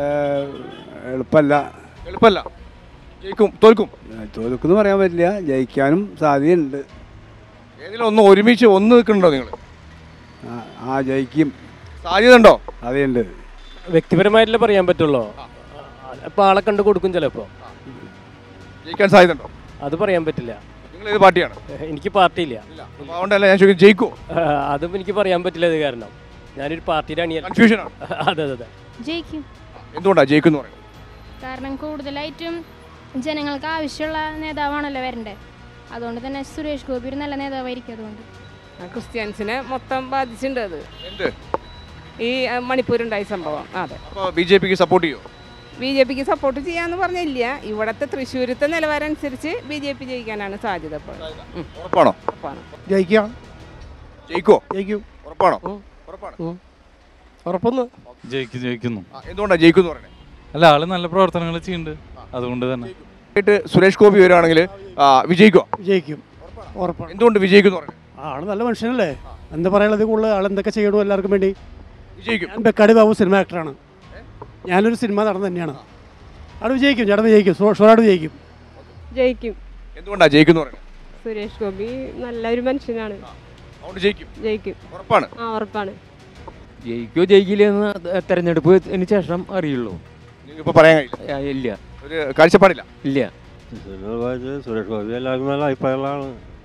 എളുപ്പമല്ല എളുപ്പമല്ല ജയിക്കും തോൽക്കും തോൽക്കുന്നു പറയാൻ പറ്റില്ല ജയിക്കാനും സാധ്യതയുണ്ട് ഏതെങ്കിലും ഒന്ന് ഒരുമിച്ച് ഒന്ന് നിൽക്കുന്നുണ്ടോ നിങ്ങൾ ആ- ആ ജയിക്കും സാധ്യത ഉണ്ടോ സാധ്യതയുണ്ട് വ്യക്തിപരമായിട്ടല്ലേ പറയാൻ പറ്റുള്ളൂ അപ്പോൾ ആളെ കണ്ട് കൊടുക്കും ചിലപ്പോൾ ജയിക്കാൻ സാധ്യത ഉണ്ടോ അത് പറയാൻ പറ്റില്ല നിങ്ങൾ ഏത് പാർട്ടിയാണ് എനിക്ക് പാർട്ടിയില്ല അപ്പോൾ അതുകൊണ്ടല്ല ഞാൻ ചോദിക്കുന്നത് ജയിക്കുമോ അതും എനിക്ക് പറയാൻ പറ്റില്ല ഇത് കാരണം ഞാനൊരു പാർട്ടിയുടെ അണിയല്ല Confusion ആണ്. അതെ അതെ അതെ ജയിക്കും എന്തുകൊണ്ടാണ് ജയിക്കും എന്ന് പറയുന്നത് കാരണം കൂടുതലായിട്ടും ജനങ്ങൾക്ക് ആവശ്യമുള്ള നേതാവാണല്ലോ വരണ്ടേ അതുകൊണ്ട് തന്നെ സുരേഷ് ഗോപി ഒരു നല്ല നേതാവായിരിക്കും അതുകൊണ്ട് ക്രിസ്ത്യൻസിനെ മൊത്തം ബാധിച്ചിട്ടുണ്ട് അത് എന്ത് ഈ മണിപ്പൂരുണ്ടായ സംഭവം അതെ അപ്പോൾ ബി ജെ പിക്ക് സപ്പോർട്ട് ചെയ്യുമോ ബി ജെ പിക്ക് സപ്പോർട്ട് ചെയ്യാന്ന് പറഞ്ഞില്ല ഇവിടത്തെ തൃശ്ശൂരത്തെ നിലവാരം അനുസരിച്ച് ബി ജെ പി ജയിക്കാനാണ് സാധ്യത ഇപ്പോൾ ഉം. ഉറപ്പാണോ ഉറപ്പാണ് ജയിക്കാം ജയിക്കുമോ ജയിക്കും ഉറപ്പാണോ ഉറപ്പാണ് ഉറപ്പൊന്ന് ജയിക്കും ജയിക്കുന്നു ആ, എന്തുകൊണ്ടാണ് ജയിക്കും എന്ന് പറയുന്നത് അല്ല ആള് നല്ല പ്രവർത്തനങ്ങൾ ചെയ്യുന്നുണ്ട് അതുകൊണ്ട് തന്നെ ആയിട്ട് സുരേഷ് ഗോപി വരികയാണെങ്കിൽ വിജയിക്കോ വിജയിക്കും ഉറപ്പാണ് എന്തുകൊണ്ട് വിജയിക്കും എന്ന് പറയുന്നത് ആള് നല്ല മനുഷ്യനല്ലേ എന്താ പറയാനുള്ളത് കൂടുതൽ ആൾ എന്തൊക്കെ ചെയ്യണോ എല്ലാവർക്കും വേണ്ടി വിജയിക്കും ഞാൻ ബെക്കാടി ബാബു സിനിമ ആക്ടറാണ് ഞാനൊരു സിനിമ നടൻ തന്നെയാണ് അവിടെ വിജയിക്കും ചേട്ടൻ വിജയിക്കും ഷോറാട് വിജയിക്കും ജയിക്കും എന്തുകൊണ്ടാണ് ജയിക്കും എന്ന് പറയുന്നത് സുരേഷ് ഗോപി നല്ലൊരു മനുഷ്യനാണ് അതുകൊണ്ട് ജയിക്കും ജയിക്കും ഉറപ്പാണ് ആ ഉറപ്പാണ് ജയിക്കോ ജയിക്കില്ല എന്ന് തെരഞ്ഞെടുപ്പിന് ശേഷം അറിയുള്ളൂ ഇപ്പോൾ പറയാൻ കഴിയില്ല ആ, ഇല്ല ഒരു കാഴ്ചപ്പാടില്ല ഇല്ല സുരേഷ് ഗോപി എല്ലാവർക്കും നല്ല അഭിപ്രായമുള്ളതാണ്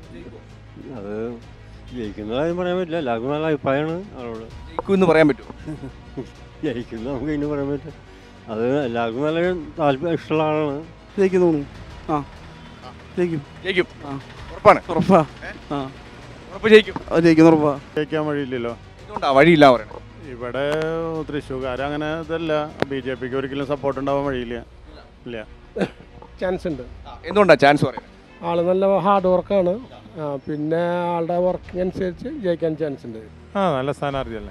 അത് ജയിക്കുന്ന കാര്യം പറയാൻ പറ്റില്ല എല്ലാവർക്കും നല്ല അഭിപ്രായമാണ് ആളോട് ജയിക്കും എന്ന് പറയാൻ പറ്റുമോ ജയിക്കുന്ന നമുക്ക് ഇനി പറയാൻ പറ്റും അത് എല്ലാവർക്കും നല്ല താല്പര്യം ഇഷ്ടമുള്ള ആളാണ് ജയിക്കും തോന്നുന്നു ആ ജയിക്കും ജയിക്കും ഉറപ്പാണ് ഉറപ്പാ ആ ഉറപ്പ് ജയിക്കും അത് ജയിക്കുന്ന ഉറപ്പാ ജയിക്കാൻ വഴിയില്ലല്ലോ എന്തുകൊണ്ടാണ് വഴിയില്ല പറയുന്നത് ഇവിടെ തൃശ്ശൂർക്കാർ അങ്ങനെ ഇതല്ല ബി ജെ പിക്ക് ഒരിക്കലും സപ്പോർട്ട് ഉണ്ടാവാൻ വഴിയില്ല ഇല്ല ചാൻസ് ഉണ്ട് എന്തുകൊണ്ടാണ് ചാൻസ് പറയുന്നത് ആള് നല്ല ഹാർഡ് വർക്കാണ് പിന്നെ ആളുടെ വർക്കിംഗ് അനുസരിച്ച് ജയിക്കാൻ ചാൻസ് ഉണ്ട് ആ നല്ല സ്ഥാനാർത്ഥിയല്ലേ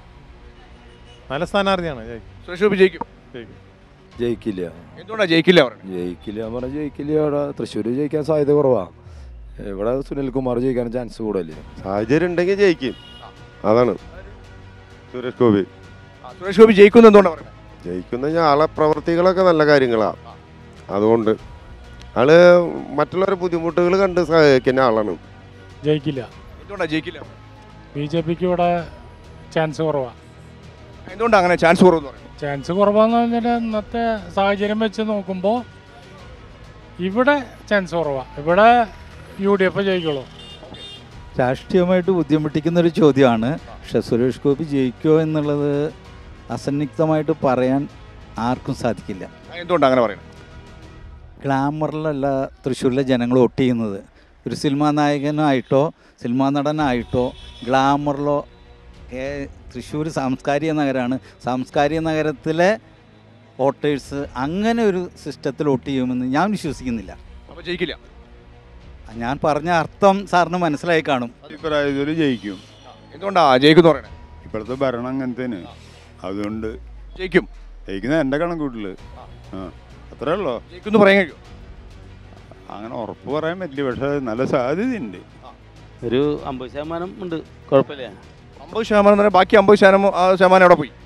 നല്ല സ്ഥാനാർത്ഥിയാണ് ജയിക്കും സുരേഷ് ഗോപി ജയിക്കും ജയിക്കും ജയിക്കില്ല എന്തുകൊണ്ടാണ് ജയിക്കില്ല പറയുന്നത് ജയിക്കില്ല എന്ന് പറഞ്ഞാൽ ജയിക്കില്ല ഇവിടെ തൃശ്ശൂർ ജയിക്കാൻ സാധ്യത കുറവാ ഇവിടെ സുനിൽകുമാർ ജയിക്കാൻ ചാൻസ് കൂടുതലില്ല സാഹചര്യം ഉണ്ടെങ്കിൽ ജയിക്കും അതാണ് സുരേഷ് ഗോപി ആ, സുരേഷ് ഗോപി ജയിക്കും എന്തുകൊണ്ടാണ് പറയുന്നത് ജയിക്കുന്ന കഴിഞ്ഞാൽ ആളെ പ്രവർത്തികളൊക്കെ നല്ല കാര്യങ്ങളാണ് അതുകൊണ്ട് ആള് മറ്റുള്ളവരുടെ ബുദ്ധിമുട്ടുകൾ കണ്ട് സഹായിക്കുന്ന ആളാണ് ജയിക്കില്ല എന്തുകൊണ്ടാണ് ജയിക്കില്ല ബി ജെ പിക്ക് ഇവിടെ ചാൻസ് കുറവാണ് എന്തുകൊണ്ടാണ് അങ്ങനെ ചാൻസ് കുറവെന്ന് പറയുന്നത് ചാൻസ് കുറവാന്ന് പറഞ്ഞാൽ ഇന്നത്തെ സാഹചര്യം വെച്ച് നോക്കുമ്പോൾ ഇവിടെ ചാൻസ് കുറവാണ് ഇവിടെ യു ഡി എഫ് ജയിക്കുള്ളൂ രാഷ്ട്രീയമായിട്ട് ബുദ്ധിമുട്ടിക്കുന്ന ഒരു ചോദ്യമാണ് പക്ഷെ സുരേഷ് ഗോപി ജയിക്കുമോ എന്നുള്ളത് അസന്നിഗ്ധമായിട്ട് പറയാൻ ആർക്കും സാധിക്കില്ല എന്തുകൊണ്ടാണ് അങ്ങനെ പറയുന്നത് ഗ്ലാമറിലല്ല തൃശ്ശൂരിലെ ജനങ്ങൾ വോട്ട് ചെയ്യുന്നത് ഒരു സിനിമാ നായകനായിട്ടോ സിനിമാ നടനായിട്ടോ ഗ്ലാമറിലോ തൃശ്ശൂർ സാംസ്കാരിക നഗരമാണ് സാംസ്കാരിക നഗരത്തിലെ വോട്ടേഴ്സ് അങ്ങനെ ഒരു സിസ്റ്റത്തിൽ വോട്ട് ചെയ്യുമെന്ന് ഞാൻ വിശ്വസിക്കുന്നില്ല അപ്പോൾ ജയിക്കില്ല ഞാൻ പറഞ്ഞ അർത്ഥം സാറിന് മനസ്സിലായി കാണും അഭിപ്രായത്തിൽ ജയിക്കും എന്തുകൊണ്ടാ ജയിക്കുന്നു പറയണേ ഇപ്പോഴത്തെ ഭരണം അങ്ങനത്തേന് അതുകൊണ്ട് ജയിക്കും ജയിക്കുന്ന എൻ്റെ കണക്കൂട്ടിൽ ആ അത്രേ ഉള്ളോ ജയിക്കുന്നു പറയാൻ കഴിയും അങ്ങനെ ഉറപ്പ് പറയാൻ പറ്റില്ല പക്ഷെ നല്ല സാധ്യതയുണ്ട് ഒരു അമ്പത് ശതമാനം ഉണ്ട് കുഴപ്പമില്ല അമ്പത് ശതമാനം തന്നെ ബാക്കി അമ്പത് ശതമാനം ആ ശതമാനം എവിടെ പോയി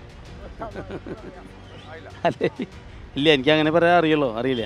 അല്ലേ ഇല്ല എനിക്ക് അങ്ങനെ പറയാൻ അറിയുള്ളൂ അറിയില്ല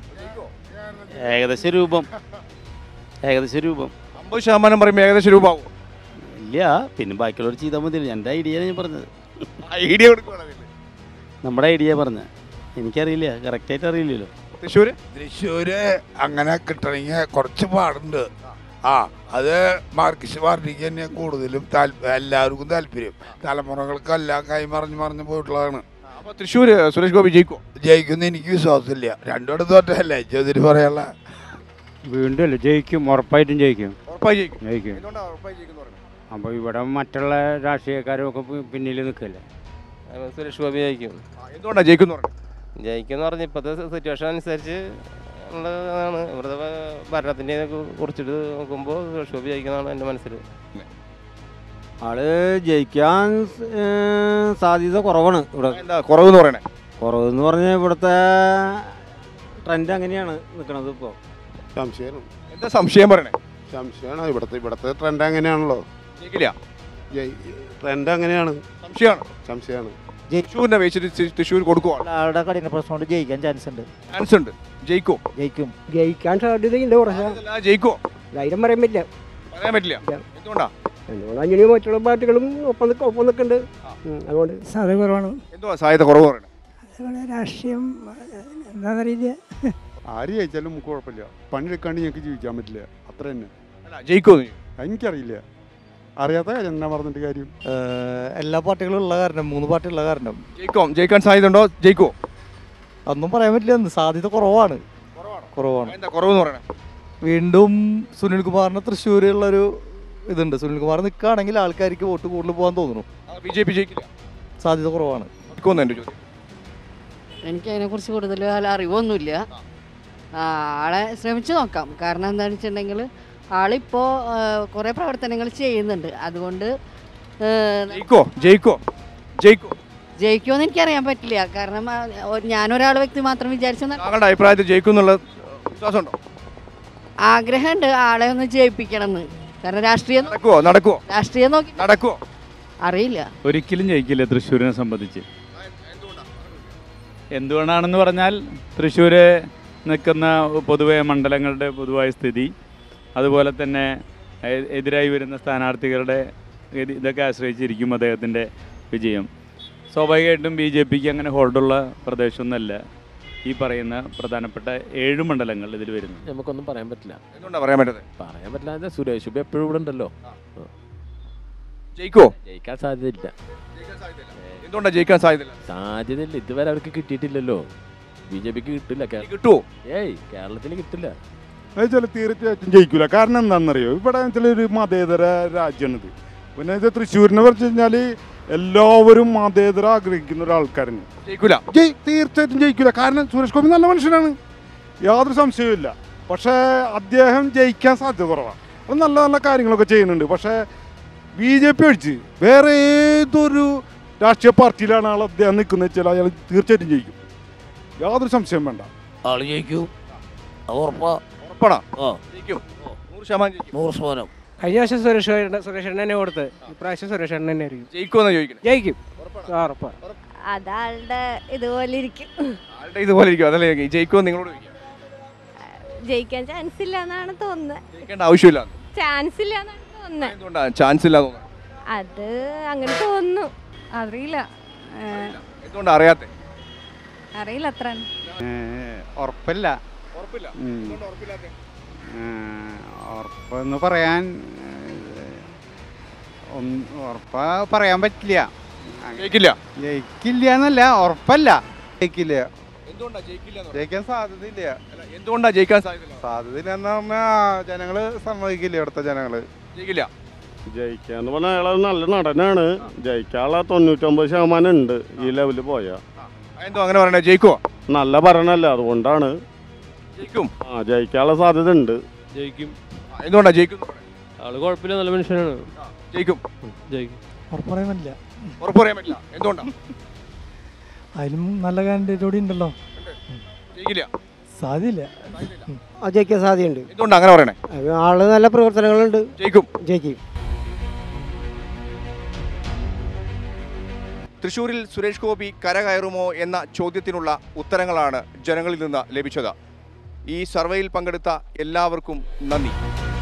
ഏകദേശ രൂപം ഏകദേശ രൂപം അമ്പത് ശതമാനം പറയുമ്പോൾ ഏകദേശം രൂപ ആവും ഇല്ല പിന്നെ ബാക്കിയുള്ളവർ ചെയ്താൽ മതി എൻ്റെ ഐഡിയ ഞാൻ പറഞ്ഞത് ഐഡിയ കൊടുക്കുകയാണ് നമ്മുടെ ഐഡിയ പറഞ്ഞ എനിക്കറിയില്ല കറക്റ്റായിട്ട് അറിയില്ലല്ലോ തൃശ്ശൂർ തൃശ്ശൂര് അങ്ങനെ കിട്ടണമെങ്കിൽ കുറച്ച് പാടുണ്ട് ആ അത് മാർക്സിസ്റ്റ് പാർട്ടിക്ക് തന്നെ കൂടുതലും താല്പ എല്ലാവർക്കും താല്പര്യം തലമുറകൾക്കെല്ലാം കൈമറിഞ്ഞ് മറിഞ്ഞ് പോയിട്ടുള്ളതാണ് അപ്പോൾ തൃശ്ശൂർ സുരേഷ് ഗോപി ജയിക്കും ജയിക്കുന്ന എനിക്ക് വിശ്വാസമില്ല രണ്ടിടത്ത് തോറ്റല്ലേ ചോദ്യം പറയാനുള്ള വീണ്ടും അല്ലേ ജയിക്കും ഉറപ്പായിട്ടും ജയിക്കും ഉറപ്പായി ജയിക്കും ജയിക്കും എന്തുകൊണ്ടാണ് ഉറപ്പായി ജയിക്കുന്നു പറയുന്നത് അപ്പോൾ ഇവിടെ മറ്റുള്ള രാഷ്ട്രീയക്കാരും ഒക്കെ പി- പിന്നിൽ നിൽക്കല്ലേ സുരേഷ് ഗോപി ജയിക്കും എന്തുകൊണ്ടാണ് ജയിക്കുന്നു പറയുന്നത് ജയിക്കും എന്ന് പറഞ്ഞാൽ ഇപ്പോഴത്തെ സിറ്റുവേഷൻ അനുസരിച്ച് ഉള്ളതാണ് ഇവിടുത്തെ ഭരണത്തിൻ്റെ കുറിച്ചിട്ട് നോക്കുമ്പോൾ സുരേഷ് ഗോപി ജയിക്കുന്നതാണ് എൻ്റെ മനസ്സിൽ ആള് ജയിക്കാൻ സ്- ഏർ സാധ്യത കുറവാണ് ഇവിടെ എന്താ കുറവെന്ന് പറയണേ കുറവെന്ന് പറഞ്ഞാൽ ഇവിടുത്തെ ട്രെൻഡ് അങ്ങനെയാണ് നിൽക്കുന്നത് ഇപ്പോൾ സംശയമാണ് എന്താ സംശയം പറയണേ സംശയമാണ് ഇവിടുത്തെ ഇവിടുത്തെ ട്രെൻഡ് അങ്ങനെയാണല്ലോ ജയിക്കില്ല ട്രെൻഡ് അങ്ങനെയാണ് സംശയമാണ് സംശയമാണ് തൃശ്ശൂരിനെ വെച്ചിട്ട് തൃ- തൃശ്ശൂർ കൊടുക്കുവാണ് ആളുടെ കഠിന പ്രശ്നം കൊണ്ട് ജയിക്കാൻ ചാൻസ് ഉണ്ട് ചാൻസ് ഉണ്ട് ജയിക്കോ ജയിക്കും ജയിക്കാൻ സാധ്യതയുണ്ട് കുറച്ച് ജയിക്കോ ധൈര്യം പറയാൻ പറ്റില്ല പറയാൻ പറ്റില്ല എന്തുകൊണ്ടാ എന്തുകൊണ്ട് അങ്ങനെ മറ്റുള്ള പാർട്ടികളും ഒപ്പം നിൽക്ക ഒപ്പം നിൽക്കുന്നുണ്ട് ഉം, അതുകൊണ്ട് സാധ്യത കുറവാണ് എന്തുവാ സാധ്യത കുറവ് പറയണേ അതുപോലെ രാഷ്ട്രീയം എന്താണെന്നറിയില്ല ആര് ജയിച്ചാലും നമുക്ക് കുഴപ്പമില്ല പണിയെടുക്കാണ്ട് ഞങ്ങൾക്ക് ജീവിക്കാൻ പറ്റില്ല അത്ര തന്നെ അല്ല ജയിക്കോ നീ എനിക്കറിയില്ല അറിയാത്ത കാര്യം എന്നാ പറഞ്ഞിട്ട് കാര്യം എല്ലാ പാർട്ടികളും ഉള്ള കാരണം മൂന്ന് പാർട്ടി ഉള്ള കാരണം ജയിക്കോ ജയിക്കാൻ സാധ്യത ഉണ്ടോ ജയിക്കോ ഒന്നും പറയാൻ പറ്റില്ല സാധ്യത കുറവാണ് കുറവാണ് എന്താ കുറവെന്ന് പറയണേ വീണ്ടും സുനിൽകുമാറിന് തൃശ്ശൂരുള്ളൊരു ഇതുണ്ട് സുനിൽകുമാർ നിൽക്കുകയാണെങ്കിൽ ആൾക്കാർക്ക് വോട്ട് കൂടുതൽ പോകാൻ തോന്നുന്നു ബി ജെ പി ജയിക്കില്ല സാധ്യത കുറവാണ് ജയിക്കുമെന്ന് എൻ്റെ ചോദ്യം എനിക്ക് അതിനെക്കുറിച്ച് കൂടുതൽ അറിവൊന്നുമില്ല ആ, ആളെ ശ്രമിച്ചു നോക്കാം കാരണം എന്താണെന്ന് വെച്ചിട്ടുണ്ടെങ്കിൽ ആളിപ്പോൾ കുറേ പ്രവർത്തനങ്ങൾ ചെയ്യുന്നുണ്ട് അതുകൊണ്ട് ഏ, ജയിക്കോ ജയിക്കോ ജയിക്കോ ജയിക്കുമെന്ന് എനിക്കറിയാൻ പറ്റില്ല കാരണം ആ, ഒ- ഞാനൊരാൾ വ്യക്തി മാത്രം വിചാരിച്ച താങ്കളുടെ അഭിപ്രായത്തിൽ ജയിക്കും എന്നുള്ള വിശ്വാസമുണ്ടോ ആഗ്രഹമുണ്ട് ആളെ ഒന്ന് ജയിപ്പിക്കണം എന്ന് കാരണം രാഷ്ട്രീയം നോ- നടക്കുവോ നടക്കുവോ രാഷ്ട്രീയം നോക്കി നടക്കുവോ അറിയില്ല ഒരിക്കലും ജയിക്കില്ല തൃശ്ശൂരിനെ സംബന്ധിച്ച് എന്തുകൊണ്ടാണെന്ന് പറഞ്ഞാൽ തൃശ്ശൂർ നിൽക്കുന്ന പൊതുവെ മണ്ഡലങ്ങളുടെ പൊതുവായ സ്ഥിതി അതുപോലെ തന്നെ എ- എതിരായി വരുന്ന സ്ഥാനാർത്ഥികളുടെ ഇത് ഇതൊക്കെ ആശ്രയിച്ചിരിക്കും അദ്ദേഹത്തിൻ്റെ വിജയം സ്വാഭാവികമായിട്ടും ബി ജെ പിക്ക് അങ്ങനെ ഹോൾഡുള്ള പ്രദേശമൊന്നുമല്ല ഈ പറയുന്ന പ്രധാനപ്പെട്ട ഏഴ് മണ്ഡലങ്ങൾ ഇതിൽ വരുന്നു നമുക്കൊന്നും പറയാൻ പറ്റില്ല എന്തുകൊണ്ടാ പറയാൻ പറ്റാത്തത്? പറയാൻ പറ്റില്ല എന്താ സുരേഷ് ഇപ്പം എപ്പോഴും ഇവിടെ ഉണ്ടല്ലോ ജയിക്കോ ജയിക്കാൻ സാധ്യതയില്ല എന്തുകൊണ്ടാ ജയിക്കാൻ സാധ്യതയില്ല സാധ്യതയില്ല ഇതുവരെ അവർക്ക് കിട്ടിയിട്ടില്ലല്ലോ ബി ജെ പിക്ക് കിട്ടില്ല കേരള- കിട്ടുമോ ഏയ് കേരളത്തിൽ കിട്ടില്ല വെച്ചാൽ തീർച്ചയായിട്ടും ജയിക്കില്ല കാരണം എന്താണെന്നറിയോ ഇവിടെ വെച്ചാൽ ഒരു മതേതര രാജ്യമാണിത് പിന്നെ ഇത് തൃശ്ശൂരിനെ പറിച്ച് കഴിഞ്ഞാൽ എല്ലാവരും മതേതര ആഗ്രഹിക്കുന്ന ഒരാൾക്കാരാണ് ജയിക്കൂല ജയ് തീർച്ചയായിട്ടും ജയിക്കില്ല കാരണം സുരേഷ് ഗോപി നല്ല മനുഷ്യനാണ് യാതൊരു സംശയവുമില്ല പക്ഷേ അദ്ദേഹം ജയിക്കാൻ സാധ്യത കുറവാണ് അത് നല്ല നല്ല കാര്യങ്ങളൊക്കെ ചെയ്യുന്നുണ്ട് പക്ഷേ ബി ജെ പി ഒഴിച്ച് വേറെ ഏതൊരു രാഷ്ട്രീയ പാർട്ടിയിലാണ് ആൾ അദ്ദേഹം നിൽക്കുന്നത് വെച്ചാൽ അയാൾ തീർച്ചയായിട്ടും ജയിക്കും യാതൊരു സംശയം വേണ്ട ആള് ജയിക്കും അത് ഉറപ്പാ ഉറപ്പാണോ ആ ജയിക്കും നൂറ് ശതമാനം ജയിക്കും നൂറ് ശതമാനം കഴിഞ്ഞ വർഷം സുരേഷ് ഏട്ടൻ- സുരേഷ് ഏട്ടൻ തന്നെ കൊടുത്ത് ഇപ്രാവശ്യം സുരേഷ് ഏട്ടൻ തന്നെ ആയിരിക്കും ജയിക്കുമെന്ന് ചോദിക്കുന്നത് ജയിക്കും ആ, ഉറപ്പാ അതാളുടെ ഇതുപോലെ ഇരിക്കും ആളുടെ ഇതുപോലെ ഇരിക്കും അതല്ലേ ചോദിക്കുക. ജയിക്കുമെന്ന് നിങ്ങളോട് ചോദിക്കാം ജയിക്കാൻ ചാൻസ് ഇല്ല എന്നാണ് തോന്നുന്നത് ജയിക്കേണ്ട ആവശ്യമില്ല ചാൻസ് ഇല്ല എന്നാണ് തോന്നുന്നത് എന്തുകൊണ്ടാണ് ചാൻസ് ഇല്ല തോന്നുന്നത് അത് അങ്ങനെ തോന്നുന്നു അറിയില്ല എന്തുകൊണ്ടാണ് അറിയാത്തത് അറിയില്ല അത്ര ഉറപ്പില്ല ഉം. ആ, ഉറപ്പെന്ന് പറയാൻ ഒന്ന് ഉറപ്പാ പറയാൻ പറ്റില്ല ജയിക്കില്ല ജയിക്കില്ല എന്നല്ല ഉറപ്പല്ല ജയിക്കില്ല എന്തുകൊണ്ടാ ജയിക്കില്ല ജയിക്കാൻ സാധ്യതയില്ല എന്തുകൊണ്ടാ ജയിക്കാൻ സാധ്യത സാധ്യതയില്ല എന്ന് പറഞ്ഞാൽ ജനങ്ങള് സമ്മതിക്കില്ല ഇവിടുത്തെ ജനങ്ങള് ജയിക്കില്ല ജയിക്കാന്ന് പറഞ്ഞാൽ അയാൾ നല്ല നടനാണ് ജയിക്കാനുള്ള തൊണ്ണൂറ്റൊമ്പത് ശതമാനം ഉണ്ട് ഈ ലെവലിൽ പോയാ എന്തോ അങ്ങനെ പറയണേ ജയിക്കുവോ നല്ല ഭരണമല്ല അതുകൊണ്ടാണ് ജയിക്കും ആ ജയിക്കാനുള്ള സാധ്യത ഉണ്ട് ജയിക്കും എന്തുകൊണ്ടാ ജയിക്കും ആള് കുഴപ്പമില്ല നല്ല മനുഷ്യനാണ് ജയിക്കും ജയിക്കും ഉറപ്പ് പറയാൻ പറ്റില്ല ഉറപ്പ് പറയാൻ പറ്റില്ല എന്തുകൊണ്ടാ അതിലും നല്ല കാൻഡിഡേറ്റ് കൂടി ഉണ്ടല്ലോ ജയിക്കില്ല സാധ്യയില്ല ആ ജയിക്കാൻ സാധ്യതയുണ്ട് എന്തുകൊണ്ടാ അങ്ങനെ പറയണേ അത് ആള് നല്ല പ്രവർത്തനങ്ങളുണ്ട് ജയിക്കും ജയിക്കും തൃശൂരിൽ സുരേഷ് ഗോപി കരകയറുമോ എന്ന ചോദ്യത്തിനുള്ള ഉത്തരങ്ങളാണ് ജനങ്ങളിൽ നിന്ന് ലഭിച്ചത് ഈ സർവേയിൽ പങ്കെടുത്ത എല്ലാവർക്കും നന്ദി